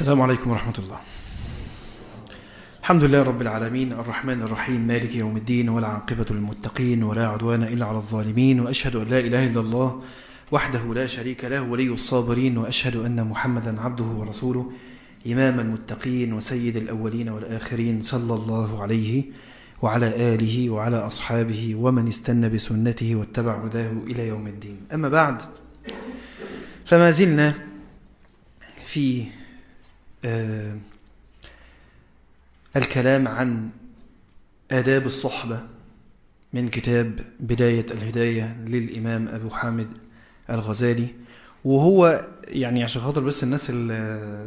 السلام عليكم ورحمة الله الحمد لله رب العالمين الرحمن الرحيم مالك يوم الدين ولا عاقبة للمتقين ولا عدوان إلا على الظالمين وأشهد أن لا إله إلا الله وحده لا شريك له ولي الصابرين وأشهد أن محمدا عبده ورسوله إمام المتقين وسيد الأولين والآخرين صلى الله عليه وعلى آله وعلى أصحابه ومن استنى بسنته واتبع هداه إلى يوم الدين أما بعد فما زلنا في آه الكلام عن آداب الصحبة من كتاب بداية الهداية للإمام أبو حامد الغزالي وهو يعني عشان خاطر بس الناس اللي,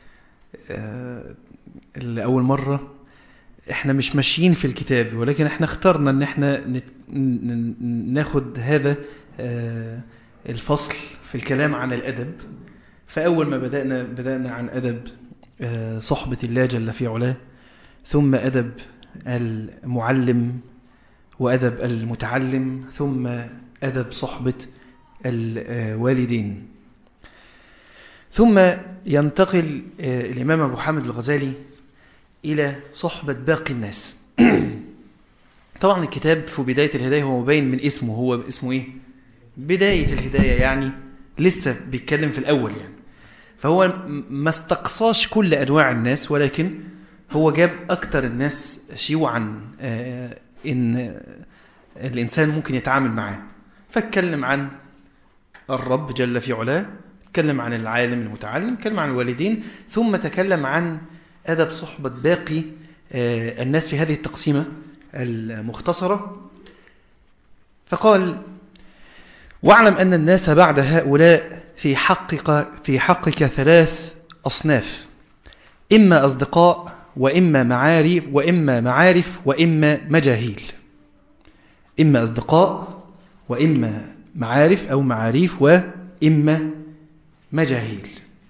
اللي أول مرة احنا مش ماشيين في الكتاب ولكن احنا اخترنا ان احنا ناخد هذا الفصل في الكلام عن الأدب فأول ما بدأنا بدأنا عن أدب صحبة الله جل في علاه ثم أدب المعلم وأدب المتعلم ثم أدب صحبة الوالدين ثم ينتقل الإمام أبو حامد الغزالي إلى صحبة باقي الناس طبعا الكتاب في بداية الهداية هو مبين من اسمه هو اسمه إيه بداية الهداية يعني لسه بيتكلم في الأول يعني فهو ما استقصاش كل أنواع الناس ولكن هو جاب أكتر الناس شيوعا إن الإنسان ممكن يتعامل معاه فاتكلم عن الرب جل في علاه تكلم عن العالم المتعلم تكلم عن الوالدين ثم تكلم عن أدب صحبة باقي الناس في هذه التقسيمة المختصرة فقال واعلم أن الناس بعد هؤلاء في حقك, في حقك ثلاث أصناف إما أصدقاء وإما معارف وإما معارف وإما مجاهيل إما أصدقاء وإما معارف أو معاريف وإما مجاهيل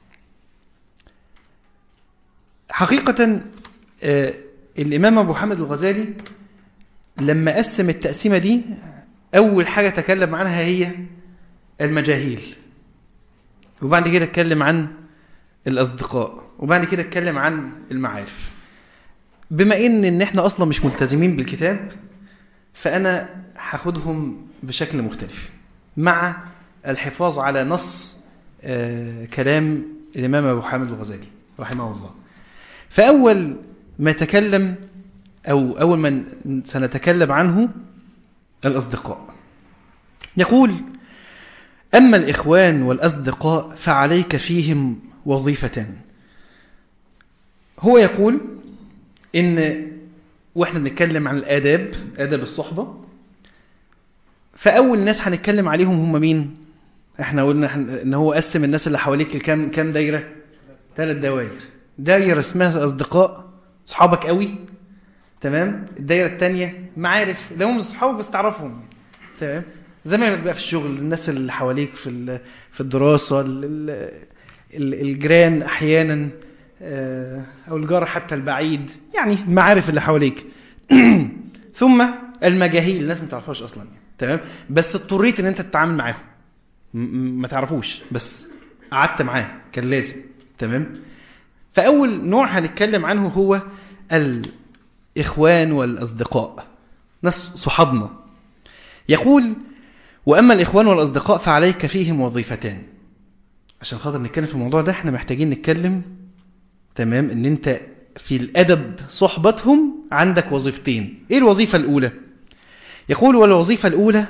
حقيقة الإمام أبو حامد الغزالي لما قسم التقسيمة دي أول حاجة تكلم عنها هي المجاهيل وبعد كده اتكلم عن الأصدقاء وبعد كده اتكلم عن المعارف بما ان ان احنا اصلا مش ملتزمين بالكتاب فانا هاخدهم بشكل مختلف مع الحفاظ على نص آه كلام الامام ابو حامد الغزالي رحمه الله فاول ما تكلم او اول ما سنتكلم عنه الاصدقاء يقول اما الاخوان والاصدقاء فعليك فيهم وظيفتان هو يقول ان واحنا بنتكلم عن الاداب اداب الصحبه فاول ناس هنتكلم عليهم هم مين احنا قلنا ان هو قسم الناس اللي حواليك لكام كام دايره ثلاث دوائر دايره اسمها اصدقاء اصحابك قوي تمام الدايره الثانيه معارف اللي هم اصحابك بس تعرفهم تمام زمايلك بقى في الشغل الناس اللي حواليك في في الدراسه الجيران احيانا أو الجار حتى البعيد يعني معارف اللي حواليك ثم المجاهيل الناس ما تعرفهاش أصلا تمام بس اضطريت ان انت تتعامل معاهم ما تعرفوش بس قعدت معاه كان لازم تمام فأول نوع هنتكلم عنه هو الإخوان والأصدقاء ناس صحابنا يقول وأما الإخوان والأصدقاء فعليك فيهم وظيفتان عشان خاطر نتكلم في الموضوع ده احنا محتاجين نتكلم تمام ان انت في الادب صحبتهم عندك وظيفتين ايه الوظيفة الاولى يقول والوظيفة الاولى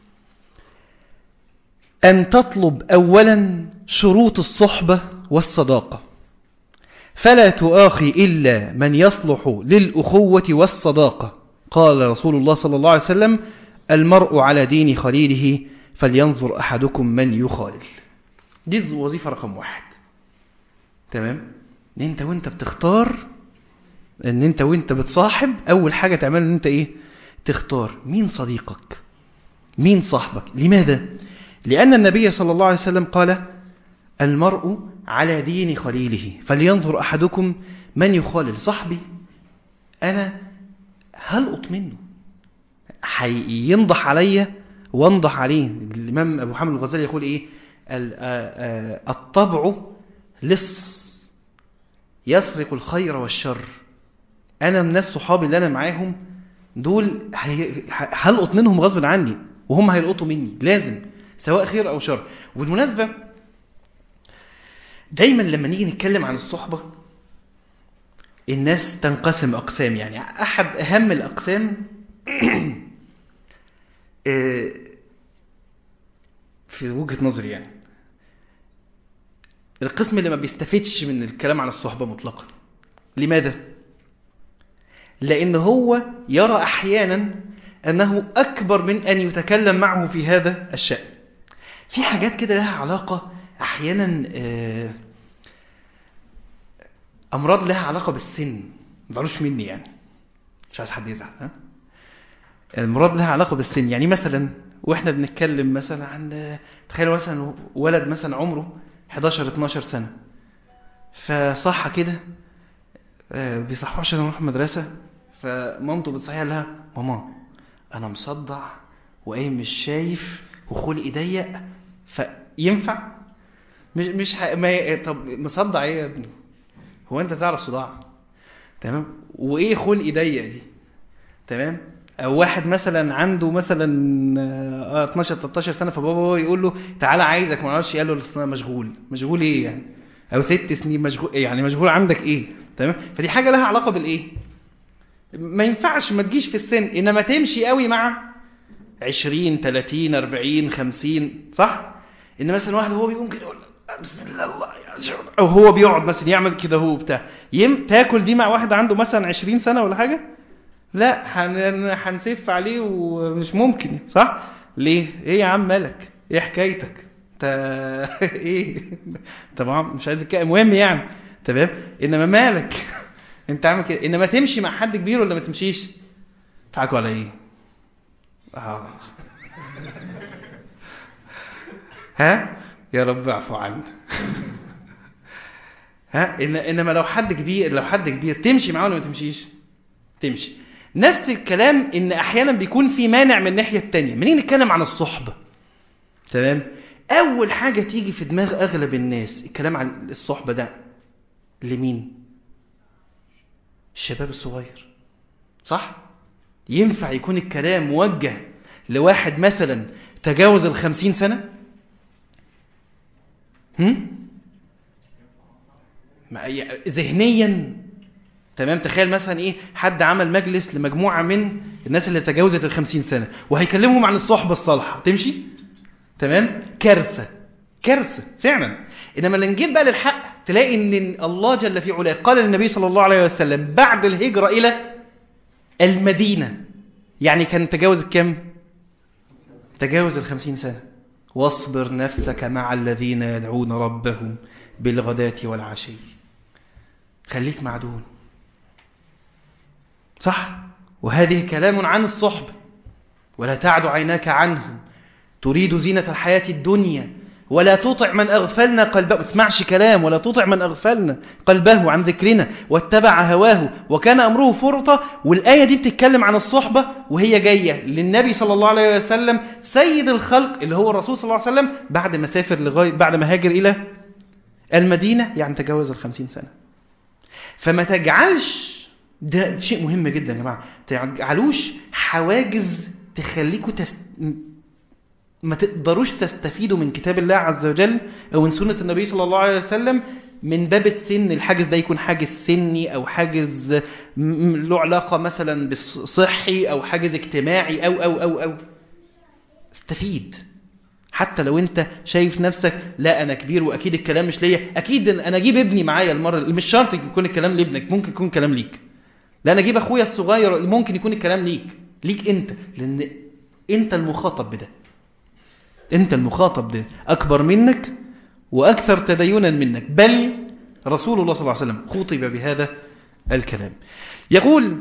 ان تطلب اولا شروط الصحبة والصداقة فلا تؤاخي الا من يصلح للاخوة والصداقة قال رسول الله صلى الله عليه وسلم المرء على دين خليله فلينظر احدكم من يخالل دي الوظيفة رقم واحد تمام ان انت وانت بتختار ان انت وانت بتصاحب اول حاجة تعمل ان انت ايه تختار مين صديقك مين صاحبك لماذا لان النبي صلى الله عليه وسلم قال المرء على دين خليله فلينظر احدكم من يخالل صاحبي انا هل اطمنه هينضح عليا وانضح عليه الامام ابو حامد الغزالي يقول ايه الطبع لص يسرق الخير والشر انا من الناس صحابي اللي انا معاهم دول هي- ه- هلقط منهم غصب عني وهم هيلقطوا مني لازم سواء خير او شر وبالمناسبه دايما لما نيجي نتكلم عن الصحبه الناس تنقسم اقسام يعني احد اهم الاقسام آه، في وجهه نظري يعني القسم اللي ما بيستفدش من الكلام عن الصحبه مطلقا لماذا لأن هو يرى أحيانا أنه أكبر من أن يتكلم معه في هذا الشأن في حاجات كده لها علاقة أحيانا آه، أمراض لها علاقة بالسن ما تزعلوش مني يعني مش عايز حد يزعل ها المراد لها علاقة بالسن يعني مثلا واحنا بنتكلم مثلا عن آه، تخيلوا مثلا ولد مثلا عمره 11 12 سنة فصح كده آه، بيصحوا عشان يروح المدرسة فمامته بتصحيها لها ماما أنا مصدع وقايم مش شايف وخلقي ضيق فينفع مش مش ح... ما ي- طب مصدع ايه يا ابني هو انت تعرف صداع تمام وايه خلقي ضيق دي تمام او واحد مثلا عنده مثلا آه، 12 13 سنه فبابا هو يقول له تعالى عايزك ما اعرفش قال له أصل أنا مشغول مشغول ايه يعني او ست سنين مشغول يعني مشغول عندك ايه تمام فدي حاجه لها علاقه بالايه ما ينفعش ما تجيش في السن انما تمشي قوي مع 20 30 40 50 صح ان مثلا واحد وهو بيقوم كده يقول بسم الله الله يا شغل او هو بيقعد مثلا يعمل كده هو بتاع يم تاكل دي مع واحد عنده مثلا 20 سنه ولا حاجه لا هن- هنسف عليه ومش ممكن صح ليه ايه يا عم مالك ايه حكايتك انت ايه طبعا مش عايز اتكلم المهم يعني تمام انما مالك انت عامل كده انما تمشي مع حد كبير ولا ما تمشيش تعاكوا على ايه اه ها يا رب اعفو عنا ها إن انما لو حد كبير لو حد كبير تمشي معاه ولا ما تمشيش تمشي نفس الكلام ان احيانا بيكون في مانع من الناحيه التانية منين نتكلم عن الصحبه تمام اول حاجه تيجي في دماغ اغلب الناس الكلام عن الصحبه ده لمين الشباب الصغير صح ينفع يكون الكلام موجه لواحد مثلا تجاوز الخمسين سنة هم؟ ما- ي- ذهنيا تمام تخيل مثلا ايه حد عمل مجلس لمجموعة من الناس اللي تجاوزت الخمسين سنة وهيكلمهم عن الصحبة الصالحة تمشي تمام كارثة كارثة فعلا انما لما نجيب بقى للحق تلاقي ان الله جل في علاه قال للنبي صلى الله عليه وسلم بعد الهجرة الى المدينة يعني كان تجاوز كم تجاوز الخمسين سنة واصبر نفسك مع الذين يدعون ربهم بالغداة والعشي خليك مع دول صح وهذه كلام عن الصحبة ولا تعد عيناك عنهم تريد زينة الحياة الدنيا ولا تطع من أغفلنا قلبه ما تسمعش كلام ولا تطع من أغفلنا قلبه عن ذكرنا واتبع هواه وكان أمره فرطة والآية دي بتتكلم عن الصحبة وهي جاية للنبي صلى الله عليه وسلم سيد الخلق اللي هو الرسول صلى الله عليه وسلم بعد ما سافر لغاية بعد ما هاجر إلى المدينة يعني تجاوز الخمسين سنة فما تجعلش ده شيء مهم جدا يا جماعة تجعلوش حواجز تخليكوا تست... ما تقدروش تستفيدوا من كتاب الله عز وجل أو من سنة النبي صلى الله عليه وسلم من باب السن الحاجز ده يكون حاجز سني أو حاجز م- م- له علاقة مثلا بالصحي أو حاجز اجتماعي أو أو أو أو استفيد حتى لو انت شايف نفسك لا انا كبير واكيد الكلام مش ليا اكيد انا اجيب ابني معايا المره مش شرط يكون الكلام لابنك ممكن يكون كلام ليك لا انا اجيب اخويا الصغير ممكن يكون الكلام ليك ليك انت لان انت المخاطب بده انت المخاطب ده اكبر منك واكثر تدينا منك بل رسول الله صلى الله عليه وسلم خطب بهذا الكلام يقول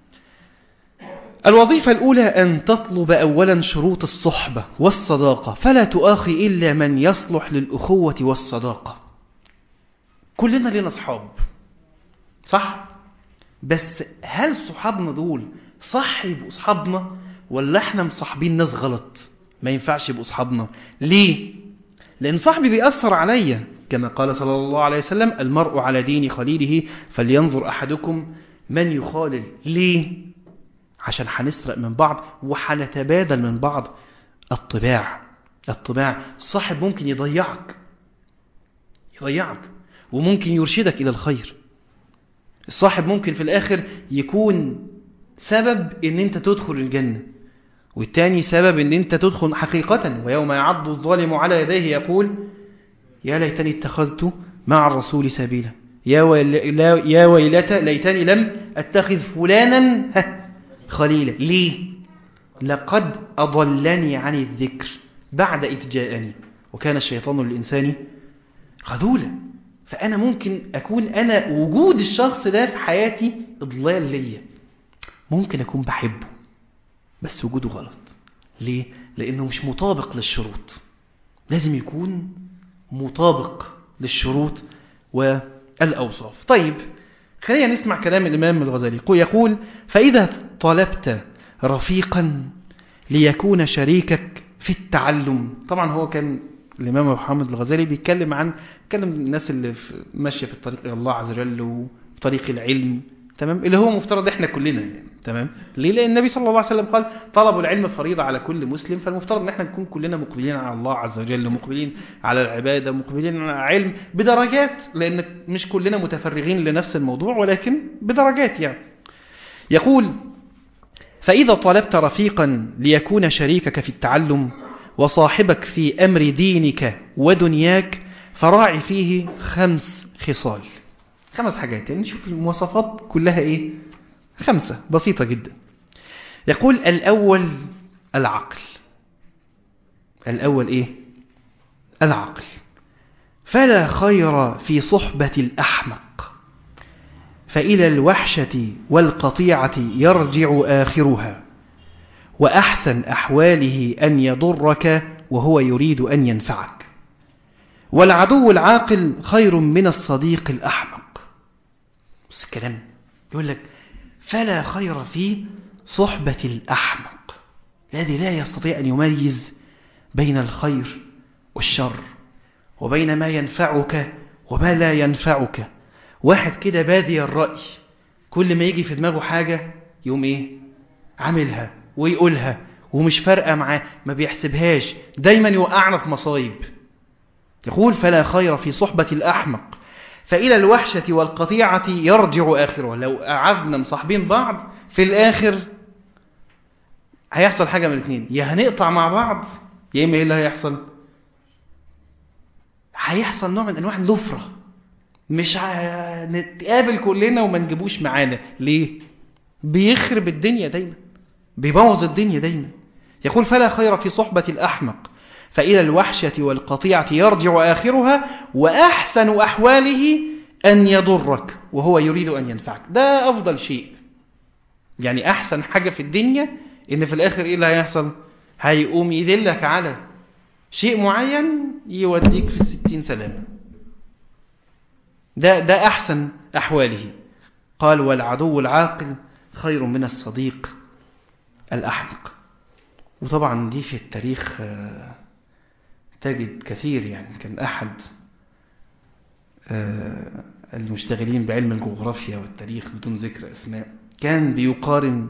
الوظيفة الأولى أن تطلب أولا شروط الصحبة والصداقة فلا تؤاخي إلا من يصلح للأخوة والصداقة كلنا لنا أصحاب صح؟ بس هل صحابنا دول صح يبقوا أصحابنا ولا احنا مصاحبين ناس غلط ما ينفعش يبقوا أصحابنا ليه؟ لأن صاحبي بيأثر عليا كما قال صلى الله عليه وسلم المرء على دين خليله فلينظر أحدكم من يخالل ليه؟ عشان هنسرق من بعض وهنتبادل من بعض الطباع الطباع الصاحب ممكن يضيعك يضيعك وممكن يرشدك إلى الخير الصاحب ممكن في الآخر يكون سبب ان انت تدخل الجنة والتاني سبب ان انت تدخل حقيقة ويوم يعض الظالم على يديه يقول يا ليتني اتخذت مع الرسول سبيلا يا, ويل يا ويلتى ليتني لم اتخذ فلانا خليلا ليه لقد أضلني عن الذكر بعد إذ جاءني وكان الشيطان للإنسان خذولا فأنا ممكن أكون أنا وجود الشخص ده في حياتي إضلال ليا ممكن أكون بحبه بس وجوده غلط ليه؟ لأنه مش مطابق للشروط لازم يكون مطابق للشروط والأوصاف طيب خلينا نسمع كلام الإمام الغزالي يقول فإذا طلبت رفيقا ليكون شريكك في التعلم طبعا هو كان الإمام محمد الغزالي بيتكلم عن كلم الناس اللي ماشية في الطريق إلى الله عز وجل وطريق العلم تمام اللي هو مفترض احنا كلنا يعني تمام ليه لان النبي صلى الله عليه وسلم قال طلب العلم فريضه على كل مسلم فالمفترض ان احنا نكون كلنا مقبلين على الله عز وجل مقبلين على العباده مقبلين على العلم بدرجات لان مش كلنا متفرغين لنفس الموضوع ولكن بدرجات يعني يقول فاذا طلبت رفيقا ليكون شريكك في التعلم وصاحبك في امر دينك ودنياك فراعي فيه خمس خصال خمس حاجات يعني نشوف المواصفات كلها ايه خمسة بسيطة جدا يقول الأول العقل الأول ايه العقل فلا خير في صحبة الأحمق فإلى الوحشة والقطيعة يرجع آخرها وأحسن أحواله أن يضرك وهو يريد أن ينفعك والعدو العاقل خير من الصديق الأحمق بس الكلام يقول لك فلا خير في صحبة الأحمق الذي لا يستطيع أن يميز بين الخير والشر وبين ما ينفعك وما لا ينفعك واحد كده بادي الرأي كل ما يجي في دماغه حاجة يوم ايه عاملها ويقولها ومش فارقة معاه ما بيحسبهاش دايما يوقعنا في مصايب يقول فلا خير في صحبة الأحمق فإلى الوحشة والقطيعة يرجع آخره لو قعدنا مصاحبين بعض في الآخر هيحصل حاجة من الاثنين يا هنقطع مع بعض يا إما إيه اللي هيحصل هيحصل نوع من أنواع النفرة مش هنتقابل كلنا وما نجيبوش معانا ليه بيخرب الدنيا دايما بيبوظ الدنيا دايما يقول فلا خير في صحبة الأحمق فإلى الوحشة والقطيعة يرجع آخرها وأحسن أحواله أن يضرك وهو يريد أن ينفعك ده أفضل شيء يعني أحسن حاجة في الدنيا إن في الآخر إيه اللي هيحصل هيقوم يدلك على شيء معين يوديك في الستين سلامة ده, ده أحسن أحواله قال والعدو العاقل خير من الصديق الأحمق وطبعا دي في التاريخ تجد كثير يعني كان أحد المشتغلين بعلم الجغرافيا والتاريخ بدون ذكر أسماء كان بيقارن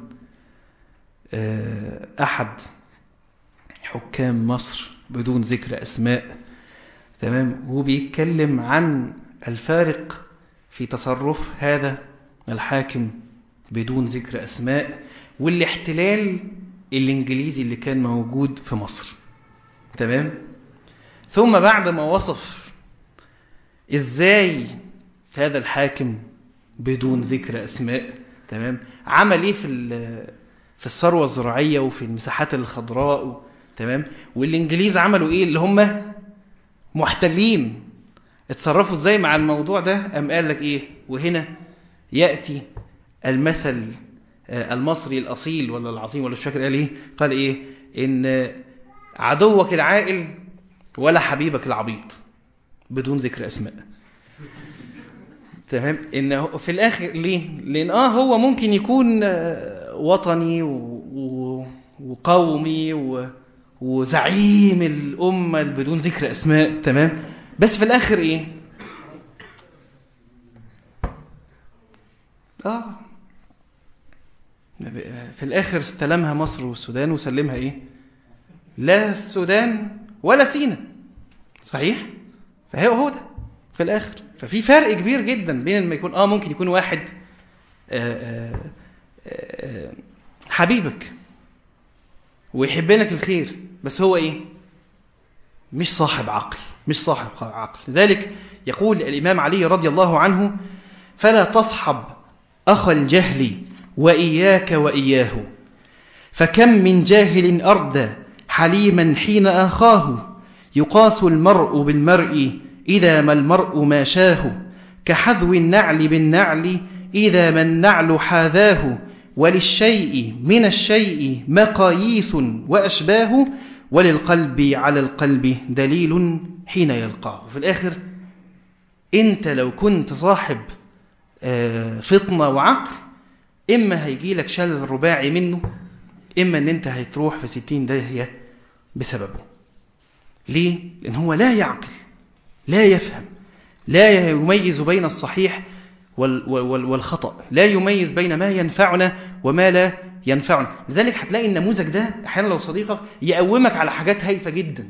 أحد حكام مصر بدون ذكر أسماء تمام هو بيتكلم عن الفارق في تصرف هذا الحاكم بدون ذكر أسماء والاحتلال الإنجليزي اللي كان موجود في مصر تمام ثم بعد ما وصف ازاي هذا الحاكم بدون ذكر اسماء تمام عمل ايه في في الثروه الزراعيه وفي المساحات الخضراء تمام والانجليز عملوا ايه اللي هم محتلين اتصرفوا ازاي مع الموضوع ده قام قال لك ايه وهنا ياتي المثل المصري الاصيل ولا العظيم ولا مش فاكر قال ايه قال ايه ان عدوك العاقل ولا حبيبك العبيط بدون ذكر اسماء تمام ان في الاخر ليه لان اه هو ممكن يكون وطني و... و... وقومي و... وزعيم الأمة بدون ذكر أسماء تمام بس في الآخر إيه آه في الآخر استلمها مصر والسودان وسلمها إيه لا السودان ولا سينا صحيح فهي هو ده في الآخر ففي فرق كبير جدا بين لما يكون آه ممكن يكون واحد آآ آآ حبيبك ويحب لك الخير بس هو إيه مش صاحب عقل مش صاحب عقل لذلك يقول الإمام علي رضي الله عنه فلا تصحب أخ الجهل وإياك وإياه فكم من جاهل أردى حليما حين آخاه يقاس المرء بالمرء إذا ما المرء ما شاه كحذو النعل بالنعل إذا ما النعل حاذاه وللشيء من الشيء مقاييس وأشباه وللقلب على القلب دليل حين يلقاه في الآخر أنت لو كنت صاحب فطنة وعقل إما هيجي لك شلل رباعي منه إما أن أنت هتروح في ستين داهية بسببه ليه؟ لأن هو لا يعقل لا يفهم لا يميز بين الصحيح والخطأ لا يميز بين ما ينفعنا وما لا ينفعنا لذلك هتلاقي النموذج ده أحيانا لو صديقك يقومك على حاجات هايفة جدا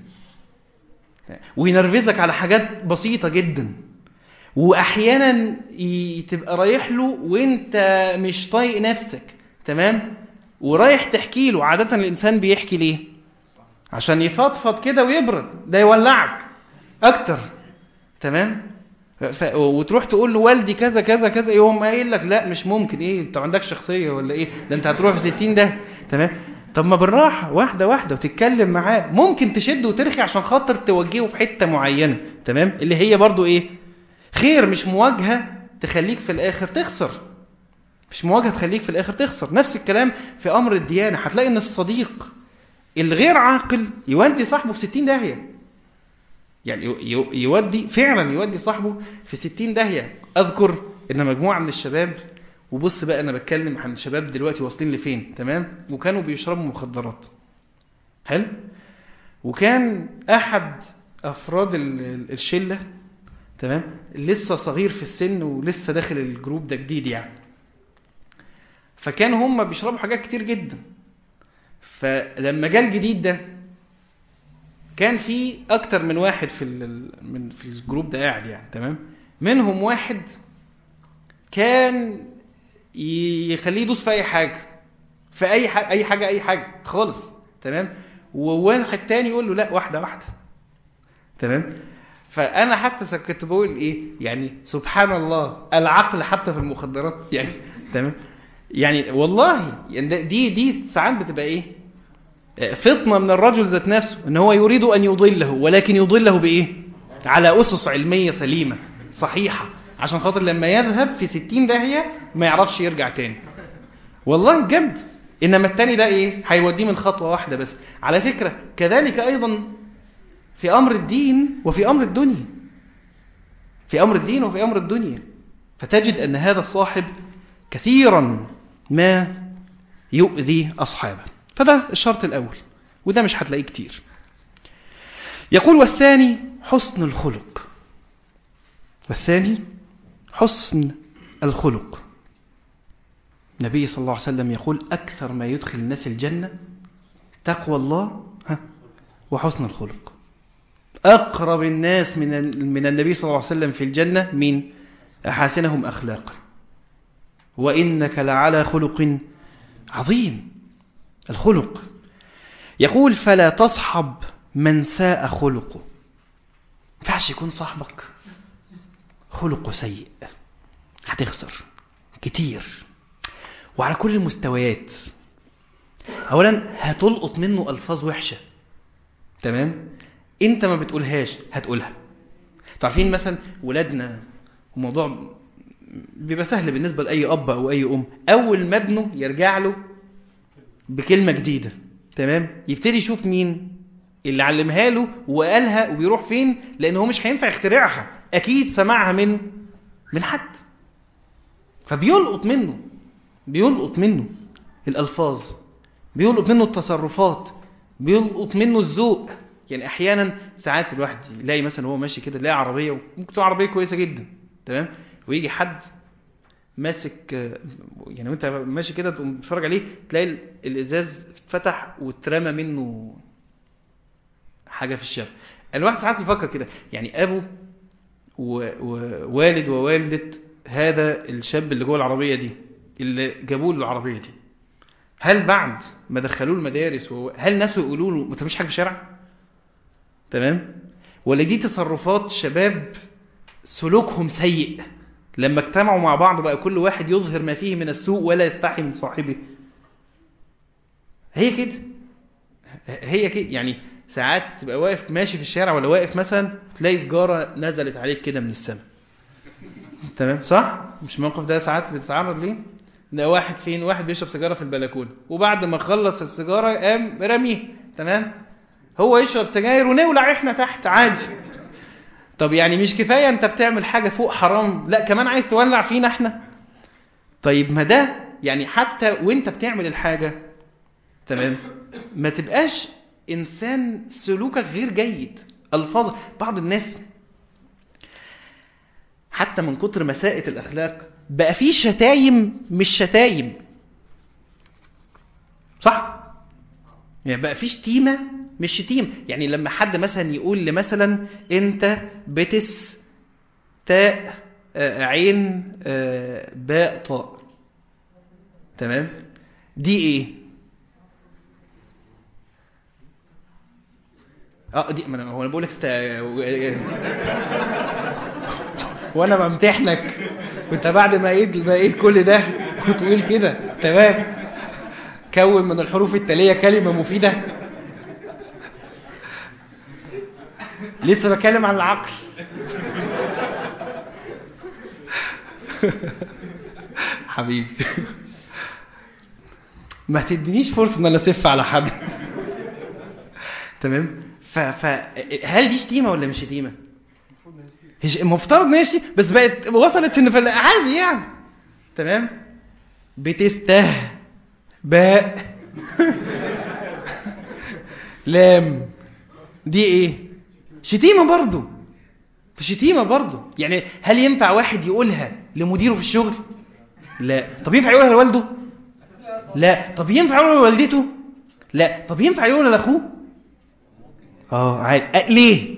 وينرفزك على حاجات بسيطة جدا وأحيانا تبقى رايح له وانت مش طايق نفسك تمام ورايح تحكي له عادة الإنسان بيحكي ليه عشان يفضفض كده ويبرد ده يولعك أكتر تمام ف... وتروح تقول له والدي كذا كذا كذا يقوم قايل لك لا مش ممكن ايه انت ما عندكش شخصيه ولا ايه ده انت هتروح في 60 ده تمام طب ما بالراحه واحده واحده وتتكلم معاه ممكن تشد وترخي عشان خاطر توجهه في حته معينه تمام اللي هي برضو ايه خير مش مواجهه تخليك في الاخر تخسر مش مواجهه تخليك في الاخر تخسر نفس الكلام في امر الديانه هتلاقي ان الصديق الغير عاقل يودي صاحبه في 60 داهيه يعني يودي فعلا يودي صاحبه في 60 داهية أذكر إن مجموعة من الشباب وبص بقى أنا بتكلم عن الشباب دلوقتي واصلين لفين تمام وكانوا بيشربوا مخدرات حلو وكان أحد أفراد الشلة تمام لسه صغير في السن ولسه داخل الجروب ده جديد يعني فكانوا هم بيشربوا حاجات كتير جدا فلما جاء الجديد ده كان في اكتر من واحد في من في الجروب ده قاعد يعني تمام منهم واحد كان يخليه يدوس في اي حاجه في اي حاجه اي حاجه اي حاجه خالص تمام وواحد تاني يقول له لا واحده واحده تمام فانا حتى كنت بقول ايه يعني سبحان الله العقل حتى في المخدرات يعني تمام يعني والله يعني دي دي ساعات بتبقى ايه فطنة من الرجل ذات نفسه ان هو يريد ان يضله ولكن يضله بايه على اسس علمية سليمة صحيحة عشان خاطر لما يذهب في ستين داهية ما يعرفش يرجع تاني والله جد انما التاني ده ايه هيوديه من خطوة واحدة بس على فكرة كذلك ايضا في امر الدين وفي امر الدنيا في امر الدين وفي امر الدنيا فتجد ان هذا الصاحب كثيرا ما يؤذي اصحابه فده الشرط الأول وده مش هتلاقيه كتير يقول والثاني حسن الخلق والثاني حسن الخلق النبي صلى الله عليه وسلم يقول أكثر ما يدخل الناس الجنة تقوى الله وحسن الخلق أقرب الناس من من النبي صلى الله عليه وسلم في الجنة من أحاسنهم أخلاقا وإنك لعلى خلق عظيم الخلق يقول فلا تصحب من ساء خلقه ما ينفعش يكون صاحبك خلقه سيء هتخسر كتير وعلى كل المستويات اولا هتلقط منه الفاظ وحشه تمام انت ما بتقولهاش هتقولها تعرفين مثلا ولادنا الموضوع بيبقى سهل بالنسبه لاي اب او اي ام اول ما ابنه يرجع له بكلمة جديدة تمام يبتدي يشوف مين اللي علمها له وقالها وبيروح فين لان هو مش هينفع يخترعها اكيد سمعها من من حد فبيلقط منه بيلقط منه الالفاظ بيلقط منه التصرفات بيلقط منه الذوق يعني احيانا ساعات الواحد يلاقي مثلا وهو ماشي كده يلاقي عربيه وممكن تكون عربيه كويسه جدا تمام ويجي حد ماسك آه، يعني وانت ماشي كده تقوم تتفرج عليه تلاقي ال- الازاز اتفتح واترمى منه حاجه في الشارع الواحد ساعات يفكر كده يعني ابو و- ووالد ووالده هذا الشاب اللي جوه العربيه دي اللي جابوه له العربيه دي هل بعد ما دخلوه المدارس وهو- هل ناس يقولوا له ما تعملش حاجه في الشارع تمام ولا دي تصرفات شباب سلوكهم سيء لما اجتمعوا مع بعض بقى كل واحد يظهر ما فيه من السوء ولا يستحي من صاحبه هي كده هي كده يعني ساعات تبقى واقف ماشي في الشارع ولا واقف مثلا تلاقي سجارة نزلت عليك كده من السماء تمام صح مش الموقف ده ساعات بتتعرض ليه ده واحد فين واحد بيشرب سيجارة في البلكونة وبعد ما خلص السيجارة قام رميه تمام هو يشرب سجاير ونولع احنا تحت عادي طب يعني مش كفاية انت بتعمل حاجة فوق حرام لا كمان عايز تولع فينا احنا طيب ما ده يعني حتى وانت بتعمل الحاجة تمام ما تبقاش انسان سلوكك غير جيد الفاظ بعض الناس حتى من كتر مساءة الاخلاق بقى في شتايم مش شتايم صح يعني بقى في شتيمة مش شتيم يعني لما حد مثلا يقول لي مثلا انت بتس تاء آه، عين آه، باء طاء تمام دي ايه اه دي ما انا هو انا بقول لك است... وانا بمتحنك وانت بعد ما ايه بقيت كل ده وتقول كده تمام كون من الحروف التالية كلمة مفيدة لسه بتكلم عن العقل حبيبي ما تدينيش فرصة ان انا اسف على حد تمام ف... ف... هل دي شتيمة ولا مش شتيمة هش- المفترض ماشي بس بقت وصلت ان في ال- عادي يعني تمام بتسته باء لام دي ايه شتيمة برضو شتيمة برضو يعني هل ينفع واحد يقولها لمديره في الشغل لا طب ينفع يقولها لوالده لا طب ينفع يقولها لوالدته لا طب ينفع يقولها لاخوه اه عادي أه ليه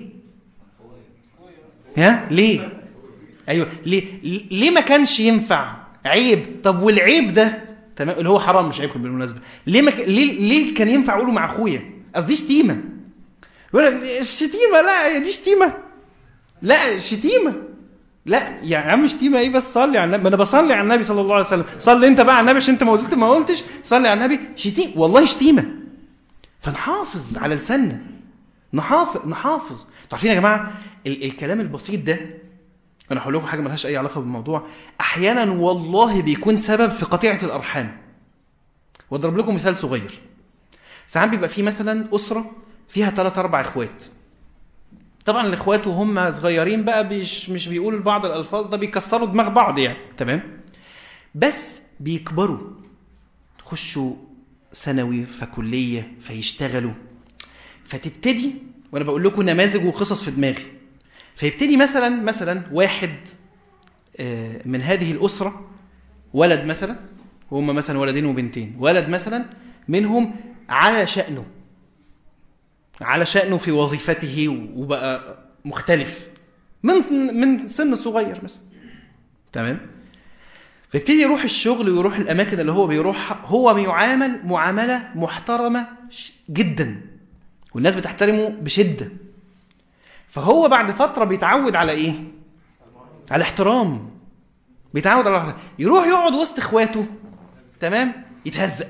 ها ليه ايوه ليه ليه ما كانش ينفع عيب طب والعيب ده تمام اللي هو حرام مش عيب بالمناسبه ليه ما ك... ليه ليه كان ينفع اقوله مع اخويا قصدي شتيمه يقول لك الشتيمه لا دي شتيمه لا شتيمه لا يا عم شتيمه ايه بس صلي على النبي ما انا بصلي على النبي صلى الله عليه وسلم صلي انت بقى على النبي عشان انت ما قلت ما قلتش صلي على النبي شتيمه والله شتيمه فنحافظ على لساننا نحافظ نحافظ انتوا عارفين يا جماعه ال الكلام البسيط ده انا هقول لكم حاجه ملهاش اي علاقه بالموضوع احيانا والله بيكون سبب في قطيعه الارحام واضرب لكم مثال صغير ساعات بيبقى في مثلا اسره فيها ثلاث اربع اخوات طبعا الاخوات وهم صغيرين بقى مش مش بيقولوا لبعض الالفاظ ده بيكسروا دماغ بعض يعني تمام بس بيكبروا يخشوا ثانوي فكليه فيشتغلوا فتبتدي وانا بقول لكم نماذج وقصص في دماغي فيبتدي مثلا مثلا واحد آه، من هذه الأسرة ولد مثلا وهم مثلا ولدين وبنتين ولد مثلا منهم على شأنه على شأنه في وظيفته وبقى مختلف من من سن صغير مثلا تمام فيبتدي يروح الشغل ويروح الأماكن اللي هو بيروحها هو بيعامل معاملة محترمة ش- جدا والناس بتحترمه بشدة فهو بعد فترة بيتعود على ايه على احترام بيتعود على احترام. يروح يقعد وسط اخواته تمام يتهزق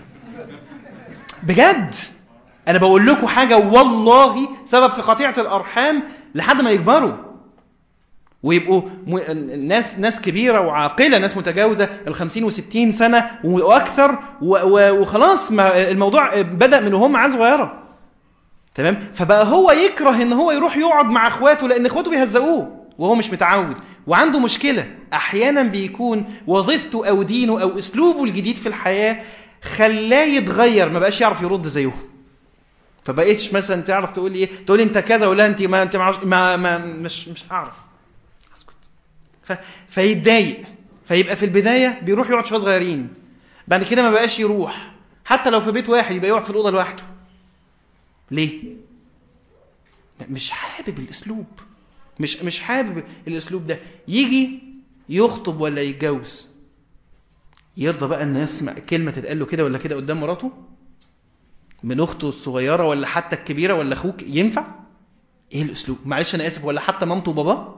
بجد انا بقول لكم حاجة والله سبب في قطيعة الارحام لحد ما يكبروا ويبقوا م... ناس ناس كبيرة وعاقلة ناس متجاوزة الخمسين وستين سنة وأكثر و... و... وخلاص ما الموضوع بدأ من وهم عيال صغيرة تمام فبقى هو يكره ان هو يروح يقعد مع اخواته لان اخواته بيهزقوه وهو مش متعود وعنده مشكلة احيانا بيكون وظيفته او دينه او اسلوبه الجديد في الحياة خلاه يتغير ما بقاش يعرف يرد زيهم فبقيتش مثلا تعرف تقول لي ايه تقول لي انت كذا ولا انت ما انت معرفش ما, ما مش مش هعرف اسكت ف... فيتضايق فيبقى في البدايه بيروح يقعد شويه صغيرين بعد كده ما بقاش يروح حتى لو في بيت واحد يبقى يقعد في الاوضه لوحده ليه مش حابب الاسلوب مش مش حابب الاسلوب ده يجي يخطب ولا يتجوز يرضى بقى ان يسمع كلمه تتقال له كده ولا كده قدام مراته من اخته الصغيره ولا حتى الكبيره ولا اخوك ينفع ايه الاسلوب معلش انا اسف ولا حتى مامته وباباه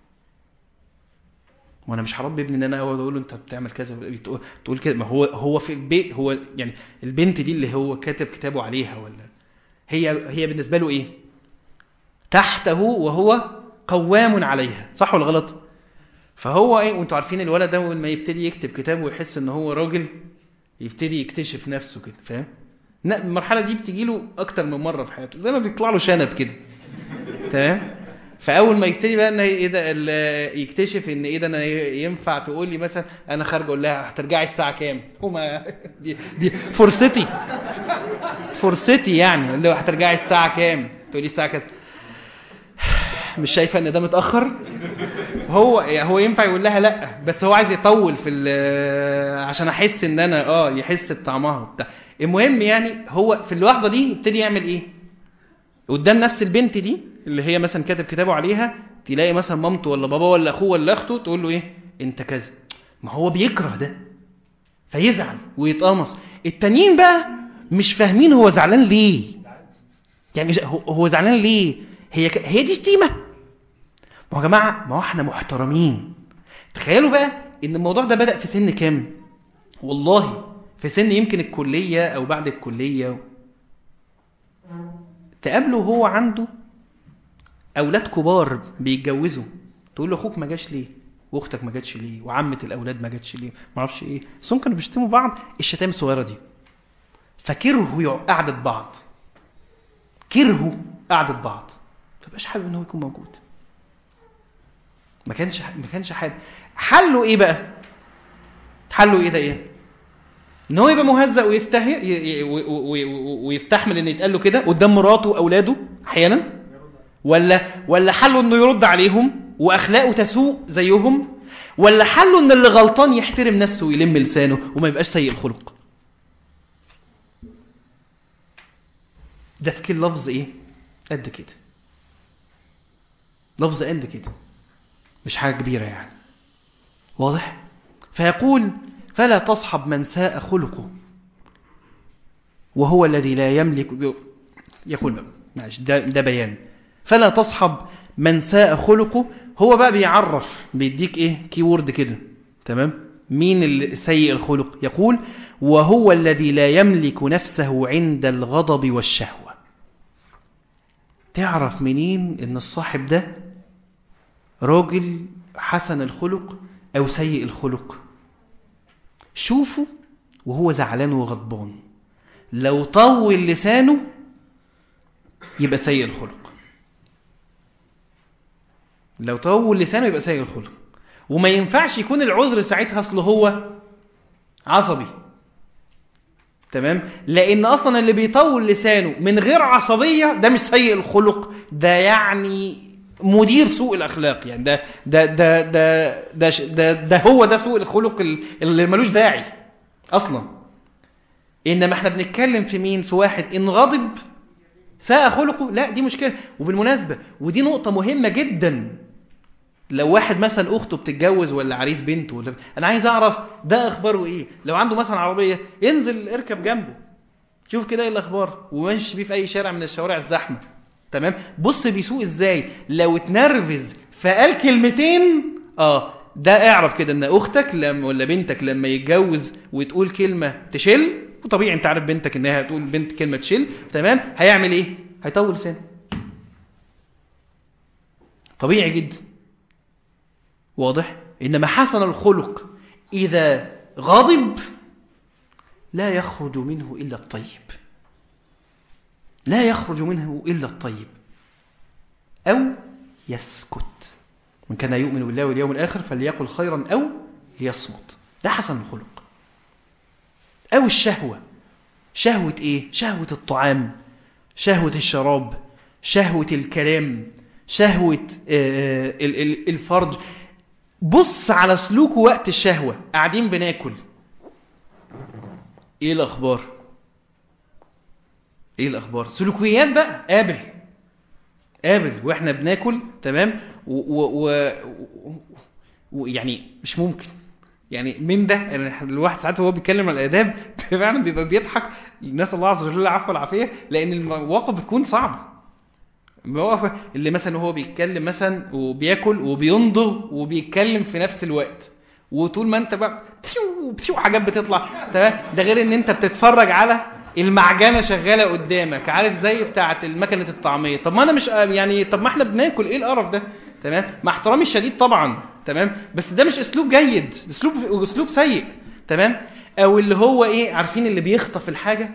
وانا مش هربي ابني ان انا اقعد اقول له انت بتعمل كذا تقول كده ما هو هو في البيت هو يعني البنت دي اللي هو كاتب كتابه عليها ولا هي هي بالنسبه له ايه تحته وهو قوام عليها صح ولا غلط فهو ايه وانتوا عارفين الولد ده لما يبتدي يكتب كتاب ويحس ان هو راجل يبتدي يكتشف نفسه كده فاهم المرحله دي بتجي له اكتر من مره في حياته زي ما بيطلع له شنب كده تمام فاول ما يبتدي بقى ان ايه ده يكتشف ان ايه ده انا ينفع تقول لي مثلا انا خارج اقول لها هترجعي الساعه كام هما دي دي فرصتي فرصتي يعني اللي هو هترجعي الساعه كام تقول لي الساعه كذا مش شايفه ان ده متاخر هو يعني هو ينفع يقول لها لا بس هو عايز يطول في عشان احس ان انا اه يحس بطعمها وبتاع المهم يعني هو في اللحظه دي يبتدي يعمل ايه قدام نفس البنت دي اللي هي مثلا كاتب كتابه عليها تلاقي مثلا مامته ولا باباه ولا اخوه ولا اخته تقول له ايه انت كذا ما هو بيكره ده فيزعل ويتقمص التانيين بقى مش فاهمين هو زعلان ليه يعني هو زعلان ليه هي ك... هي دي شتيمه ما هو يا جماعه ما هو احنا محترمين تخيلوا بقى ان الموضوع ده بدا في سن كام والله في سن يمكن الكليه او بعد الكليه تقابله هو عنده اولاد كبار بيتجوزوا تقول له اخوك ما جاش ليه واختك ما جاتش ليه وعمه الاولاد ما جاتش ليه ما اعرفش ايه بس هم كانوا بيشتموا بعض الشتائم الصغيره دي فكرهوا قعده بعض كرهوا قعده بعض فبقاش حابب ان هو يكون موجود ما كانش ما كانش حابب حله ايه بقى حله ايه ده ايه ان هو يبقى مهزأ ويستهي ويستحمل ان يتقال له كده قدام مراته واولاده احيانا ولا ولا حله انه يرد عليهم واخلاقه تسوء زيهم ولا حله ان اللي غلطان يحترم نفسه ويلم لسانه وما يبقاش سيء الخلق ده في كل لفظ ايه قد كده لفظ قد كده مش حاجه كبيره يعني واضح فيقول فلا تصحب من ساء خلقه وهو الذي لا يملك يقول بقى معلش ده, ده بيان فلا تصحب من ساء خلقه هو بقى بيعرف بيديك ايه كيورد كده تمام مين السيء الخلق يقول وهو الذي لا يملك نفسه عند الغضب والشهوة تعرف منين ان الصاحب ده راجل حسن الخلق او سيء الخلق شوفوا وهو زعلان وغضبان لو طول لسانه يبقى سيء الخلق لو طول لسانه يبقى سيء الخلق وما ينفعش يكون العذر ساعتها اصل هو عصبي تمام لان اصلا اللي بيطول لسانه من غير عصبيه ده مش سيء الخلق ده يعني مدير سوء الاخلاق يعني ده ده ده ده ده, ده, ده هو ده سوء الخلق اللي ملوش داعي اصلا انما احنا بنتكلم في مين في واحد ان غضب ساء خلقه لا دي مشكله وبالمناسبه ودي نقطه مهمه جدا لو واحد مثلا اخته بتتجوز ولا عريس بنته ولا انا عايز اعرف ده اخباره ايه لو عنده مثلا عربيه انزل اركب جنبه شوف كده ايه الاخبار ومشي بيه في اي شارع من الشوارع الزحمه تمام بص بيسوق ازاي لو اتنرفز فقال كلمتين اه ده اعرف كده ان اختك لما ولا بنتك لما يتجوز وتقول كلمه تشل وطبيعي انت عارف بنتك انها هتقول بنت كلمه تشل تمام هيعمل ايه هيطول لسانه طبيعي جدا واضح انما حسن الخلق اذا غضب لا يخرج منه الا الطيب لا يخرج منه إلا الطيب أو يسكت من كان يؤمن بالله واليوم الآخر فليقل خيرا أو ليصمت ده حسن الخلق أو الشهوة شهوة إيه؟ شهوة الطعام شهوة الشراب شهوة الكلام شهوة آه، ال- ال- الفرج بص على سلوكه وقت الشهوة قاعدين بناكل ايه الاخبار ايه الاخبار سلوكيات بقى قابل قابل واحنا بناكل تمام و, و, و, و يعني مش ممكن يعني من ده يعني الواحد ساعات وهو بيتكلم على الاداب فعلا بيبقى بيضحك نسال الله عز وجل العفو والعافيه لان المواقف بتكون صعبه المواقف اللي مثلا وهو بيتكلم مثلا وبياكل وبينضغ وبيتكلم في نفس الوقت وطول ما انت بقى بيو بيو حاجات بتطلع تمام ده غير ان انت بتتفرج على المعجنه شغاله قدامك عارف زي بتاعه مكنه الطعميه طب ما انا مش يعني طب ما احنا بناكل ايه القرف ده تمام مع احترامي الشديد طبعا تمام بس ده مش اسلوب جيد اسلوب اسلوب سيء تمام او اللي هو ايه عارفين اللي بيخطف الحاجه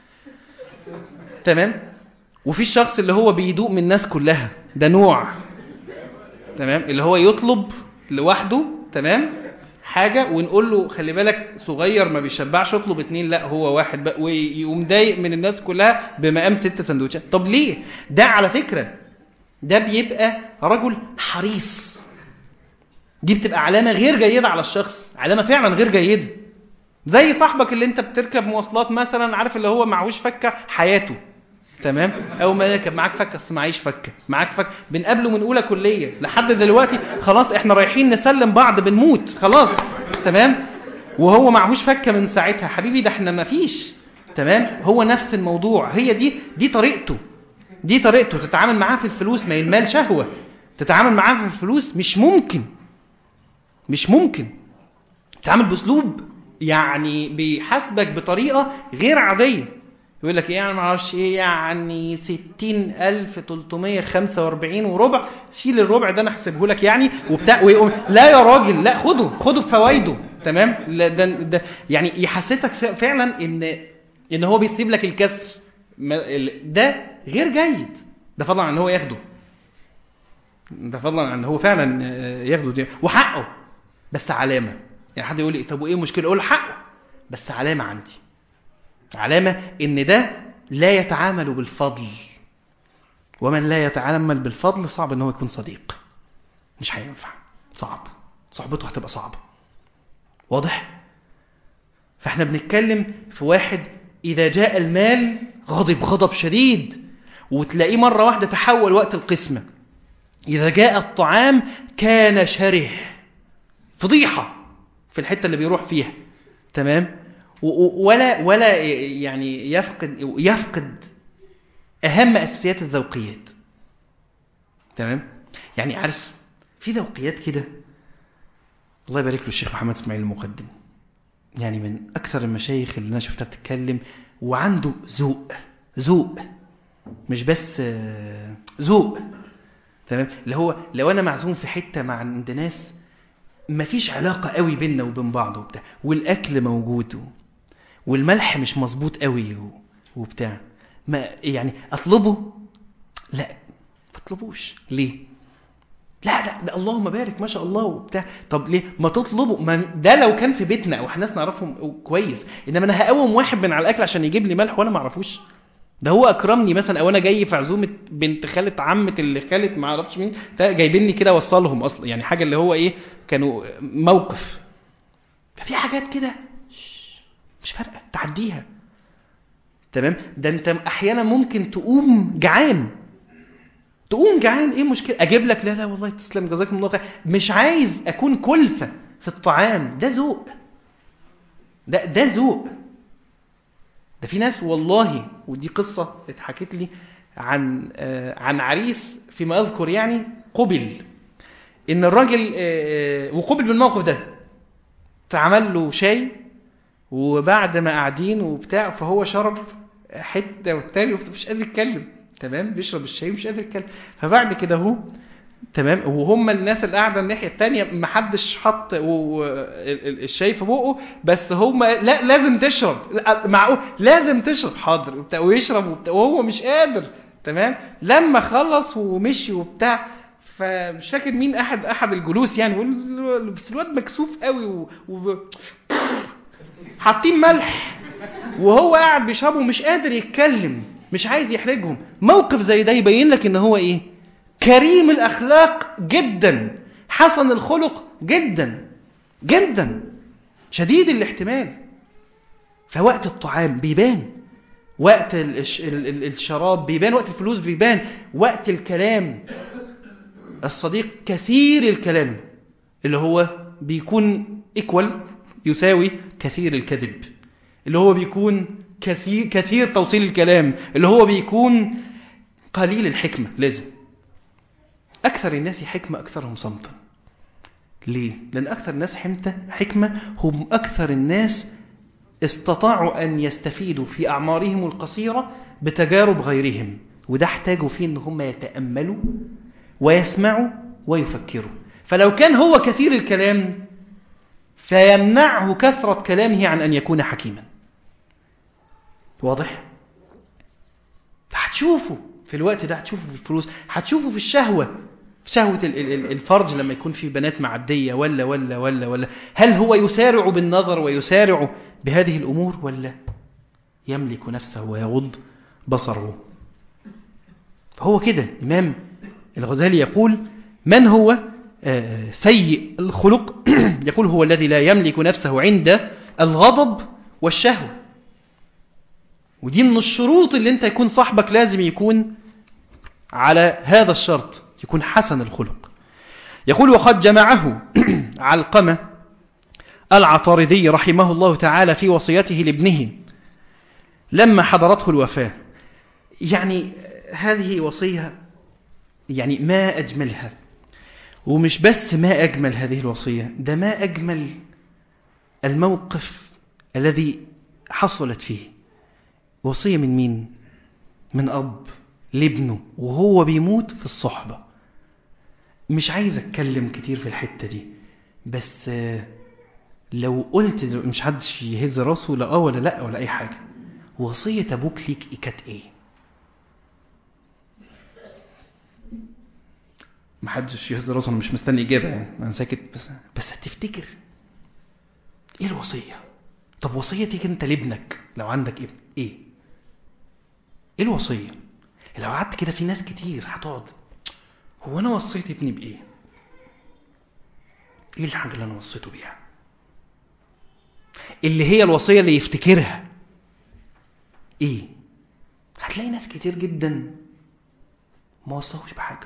تمام وفي الشخص اللي هو بيدوق من الناس كلها ده نوع تمام اللي هو يطلب لوحده تمام حاجة ونقول له خلي بالك صغير ما بيشبعش اطلب اتنين لا هو واحد بقى ويقوم ضايق من الناس كلها بمقام ست سندوتشات طب ليه ده على فكرة ده بيبقى رجل حريص دي بتبقى علامة غير جيدة على الشخص علامة فعلا غير جيدة زي صاحبك اللي انت بتركب مواصلات مثلا عارف اللي هو معهوش فكة حياته تمام او ما يركب معاك فكه بس معيش فكه معاك فكه بنقابله من اولى كليه لحد دلوقتي خلاص احنا رايحين نسلم بعض بنموت خلاص تمام وهو معهوش فكه من ساعتها حبيبي ده احنا ما فيش تمام هو نفس الموضوع هي دي دي طريقته دي طريقته تتعامل معاه في الفلوس ما ينمال شهوه تتعامل معاه في الفلوس مش ممكن مش ممكن تتعامل باسلوب يعني بيحاسبك بطريقه غير عاديه يقول لك ايه يعني معرفش ايه يعني ستين الف تلتمية خمسة واربعين وربع شيل الربع ده انا احسبه لك يعني وبتاع ويقوم لا يا راجل لا خده خده بفوائده تمام لا ده, ده يعني يحسسك فعلا ان ان هو بيسيب لك الكسر ده غير جيد ده فضلا عن ان هو ياخده ده فضلا عن ان هو فعلا ياخده دي وحقه بس علامه يعني حد يقول لي طب وايه المشكله اقول له حقه بس علامه عندي علامة ان ده لا يتعامل بالفضل ومن لا يتعامل بالفضل صعب ان هو يكون صديق مش هينفع صعب صحبته هتبقى صعبة واضح فاحنا بنتكلم في واحد اذا جاء المال غضب غضب شديد وتلاقيه مرة واحدة تحول وقت القسمة اذا جاء الطعام كان شره فضيحة في الحتة اللي بيروح فيها تمام ولا ولا يعني يفقد يفقد اهم اساسيات الذوقيات تمام يعني عارف في ذوقيات كده الله يبارك له الشيخ محمد اسماعيل المقدم يعني من اكثر المشايخ اللي انا شفتها بتتكلم وعنده ذوق ذوق مش بس ذوق تمام اللي هو لو انا معزوم في حته مع عند ناس مفيش علاقه قوي بيننا وبين بعض وبتاع والاكل موجود والملح مش مظبوط قوي وبتاع ما يعني اطلبه لا ما اطلبوش ليه لا لا ده اللهم بارك ما شاء الله وبتاع طب ليه ما تطلبه ما ده لو كان في بيتنا او احنا ناس نعرفهم كويس انما انا هقوم واحد من على الاكل عشان يجيب لي ملح وانا ما اعرفوش ده هو اكرمني مثلا او انا جاي في عزومه بنت خاله عمه اللي خاله ما اعرفش مين جايبيني كده اوصلهم اصلا يعني حاجه اللي هو ايه كانوا موقف ففي حاجات كده مش فارقه تعديها تمام ده انت احيانا ممكن تقوم جعان تقوم جعان ايه المشكله اجيب لك لا لا والله تسلم جزاكم الله خير مش عايز اكون كلفه في الطعام ده ذوق ده ده ذوق ده في ناس والله ودي قصه اتحكت لي عن آه عن عريس فيما اذكر يعني قبل ان الراجل آه وقبل بالموقف ده اتعمل له شاي وبعد ما قاعدين وبتاع فهو شرب حته والتاني مش قادر يتكلم تمام بيشرب الشاي ومش قادر يتكلم فبعد كده اهو تمام وهم الناس اللي قاعده الناحيه الثانيه ما حدش حط الشاي في بقه بس هم لا لازم تشرب معقول لازم تشرب حاضر وبتاع ويشرب وبتاع وهو مش قادر تمام لما خلص ومشي وبتاع فمش فاكر مين احد احد الجلوس يعني بيقول بس الواد مكسوف قوي و... و... حاطين ملح وهو قاعد بيشربه مش قادر يتكلم مش عايز يحرجهم موقف زي ده يبين لك ان هو ايه كريم الاخلاق جدا حسن الخلق جدا جدا شديد الاحتمال فوقت الطعام بيبان وقت الش- ال- ال- الشراب بيبان وقت الفلوس بيبان وقت الكلام الصديق كثير الكلام اللي هو بيكون ايكوال يساوي كثير الكذب اللي هو بيكون كثير, كثير توصيل الكلام اللي هو بيكون قليل الحكمة لازم أكثر الناس حكمة أكثرهم صمتا ليه؟ لأن أكثر الناس حمتة حكمة هم أكثر الناس استطاعوا أن يستفيدوا في أعمارهم القصيرة بتجارب غيرهم وده احتاجوا فيه أن هم يتأملوا ويسمعوا ويفكروا فلو كان هو كثير الكلام فيمنعه كثرة كلامه عن أن يكون حكيما واضح؟ هتشوفه في الوقت ده هتشوفه في الفلوس هتشوفه في الشهوة في شهوة ال- ال- ال- الفرج لما يكون في بنات معدية ولا ولا ولا ولا هل هو يسارع بالنظر ويسارع بهذه الأمور ولا يملك نفسه ويغض بصره فهو كده إمام الغزالي يقول من هو آه، سيء الخلق يقول هو الذي لا يملك نفسه عند الغضب والشهوة ودي من الشروط اللي انت يكون صاحبك لازم يكون على هذا الشرط يكون حسن الخلق يقول وقد جمعه علقمة العطاردي رحمه الله تعالى في وصيته لابنه لما حضرته الوفاة يعني هذه وصية يعني ما أجملها ومش بس ما أجمل هذه الوصية ده ما أجمل الموقف الذي حصلت فيه وصية من مين؟ من أب لابنه وهو بيموت في الصحبة مش عايز أتكلم كتير في الحتة دي بس آه، لو قلت مش حدش يهز راسه لا اه ولا لا ولا أي حاجة وصية أبوك ليك إيه كانت إيه؟ محدش يهز راسه أنا مش مستني إجابة يعني أنا ساكت بس بس هتفتكر إيه الوصية؟ طب وصيتك أنت لابنك لو عندك ابن إيه؟ ايه الوصية لو قعدت كده في ناس كتير هتقعد هو انا وصيت ابني بايه ايه الحاجة اللي انا وصيته بيها اللي هي الوصية اللي يفتكرها ايه هتلاقي ناس كتير جدا ما وصاهوش بحاجة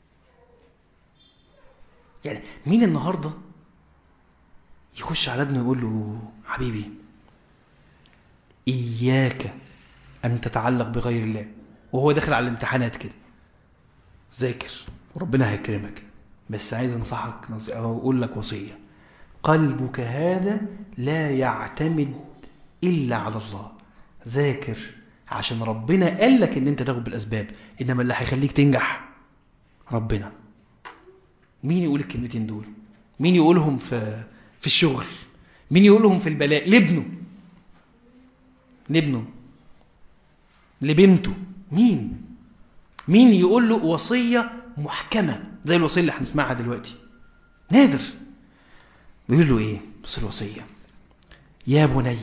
يعني مين النهاردة يخش على ابنه يقول له حبيبي إياك أن تتعلق بغير الله وهو داخل على الامتحانات كده ذاكر وربنا هيكرمك بس عايز انصحك نص- أو اقول لك وصية قلبك هذا لا يعتمد إلا على الله ذاكر عشان ربنا قال لك ان انت تاخد بالاسباب انما اللي هيخليك تنجح ربنا مين يقول الكلمتين دول مين يقولهم في في الشغل مين يقولهم في البلاء لابنه لابنه لبنته مين مين يقول له وصية محكمة زي الوصية اللي هنسمعها دلوقتي نادر بيقول له ايه بص الوصية يا بني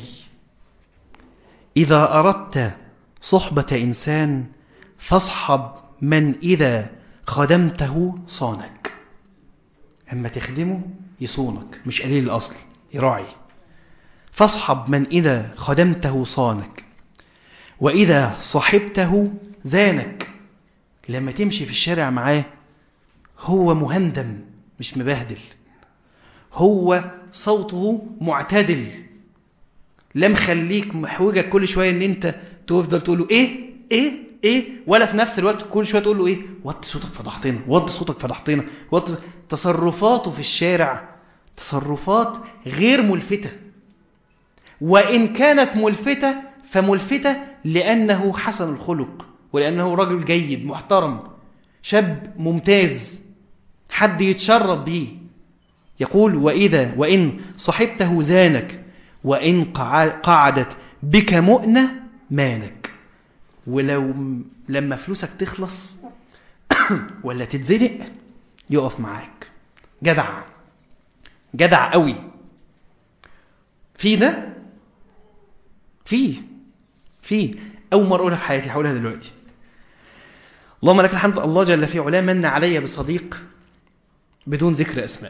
إذا أردت صحبة إنسان فاصحب من إذا خدمته صانك أما تخدمه يصونك مش قليل الأصل يراعي فاصحب من إذا خدمته صانك وإذا صحبته زانك لما تمشي في الشارع معاه هو مهندم مش مبهدل هو صوته معتدل لا مخليك محوجك كل شوية ان انت تفضل تقول له ايه ايه ايه ولا في نفس الوقت كل شوية تقول له ايه وطي صوتك فضحتنا وطي صوتك فضحتنا وطي تصرفاته في الشارع تصرفات غير ملفتة وإن كانت ملفتة فملفتة لأنه حسن الخلق ولأنه رجل جيد محترم شاب ممتاز حد يتشرب به يقول وإذا وإن صحبته زانك وإن قع- قعدت بك مؤنة مانك ولو م- لما فلوسك تخلص ولا تتزنق يقف معاك جدع جدع قوي في ده في في أول مرة أقولها في حياتي هقولها دلوقتي اللهم لك الحمد الله جل في علاه من علي بصديق بدون ذكر أسماء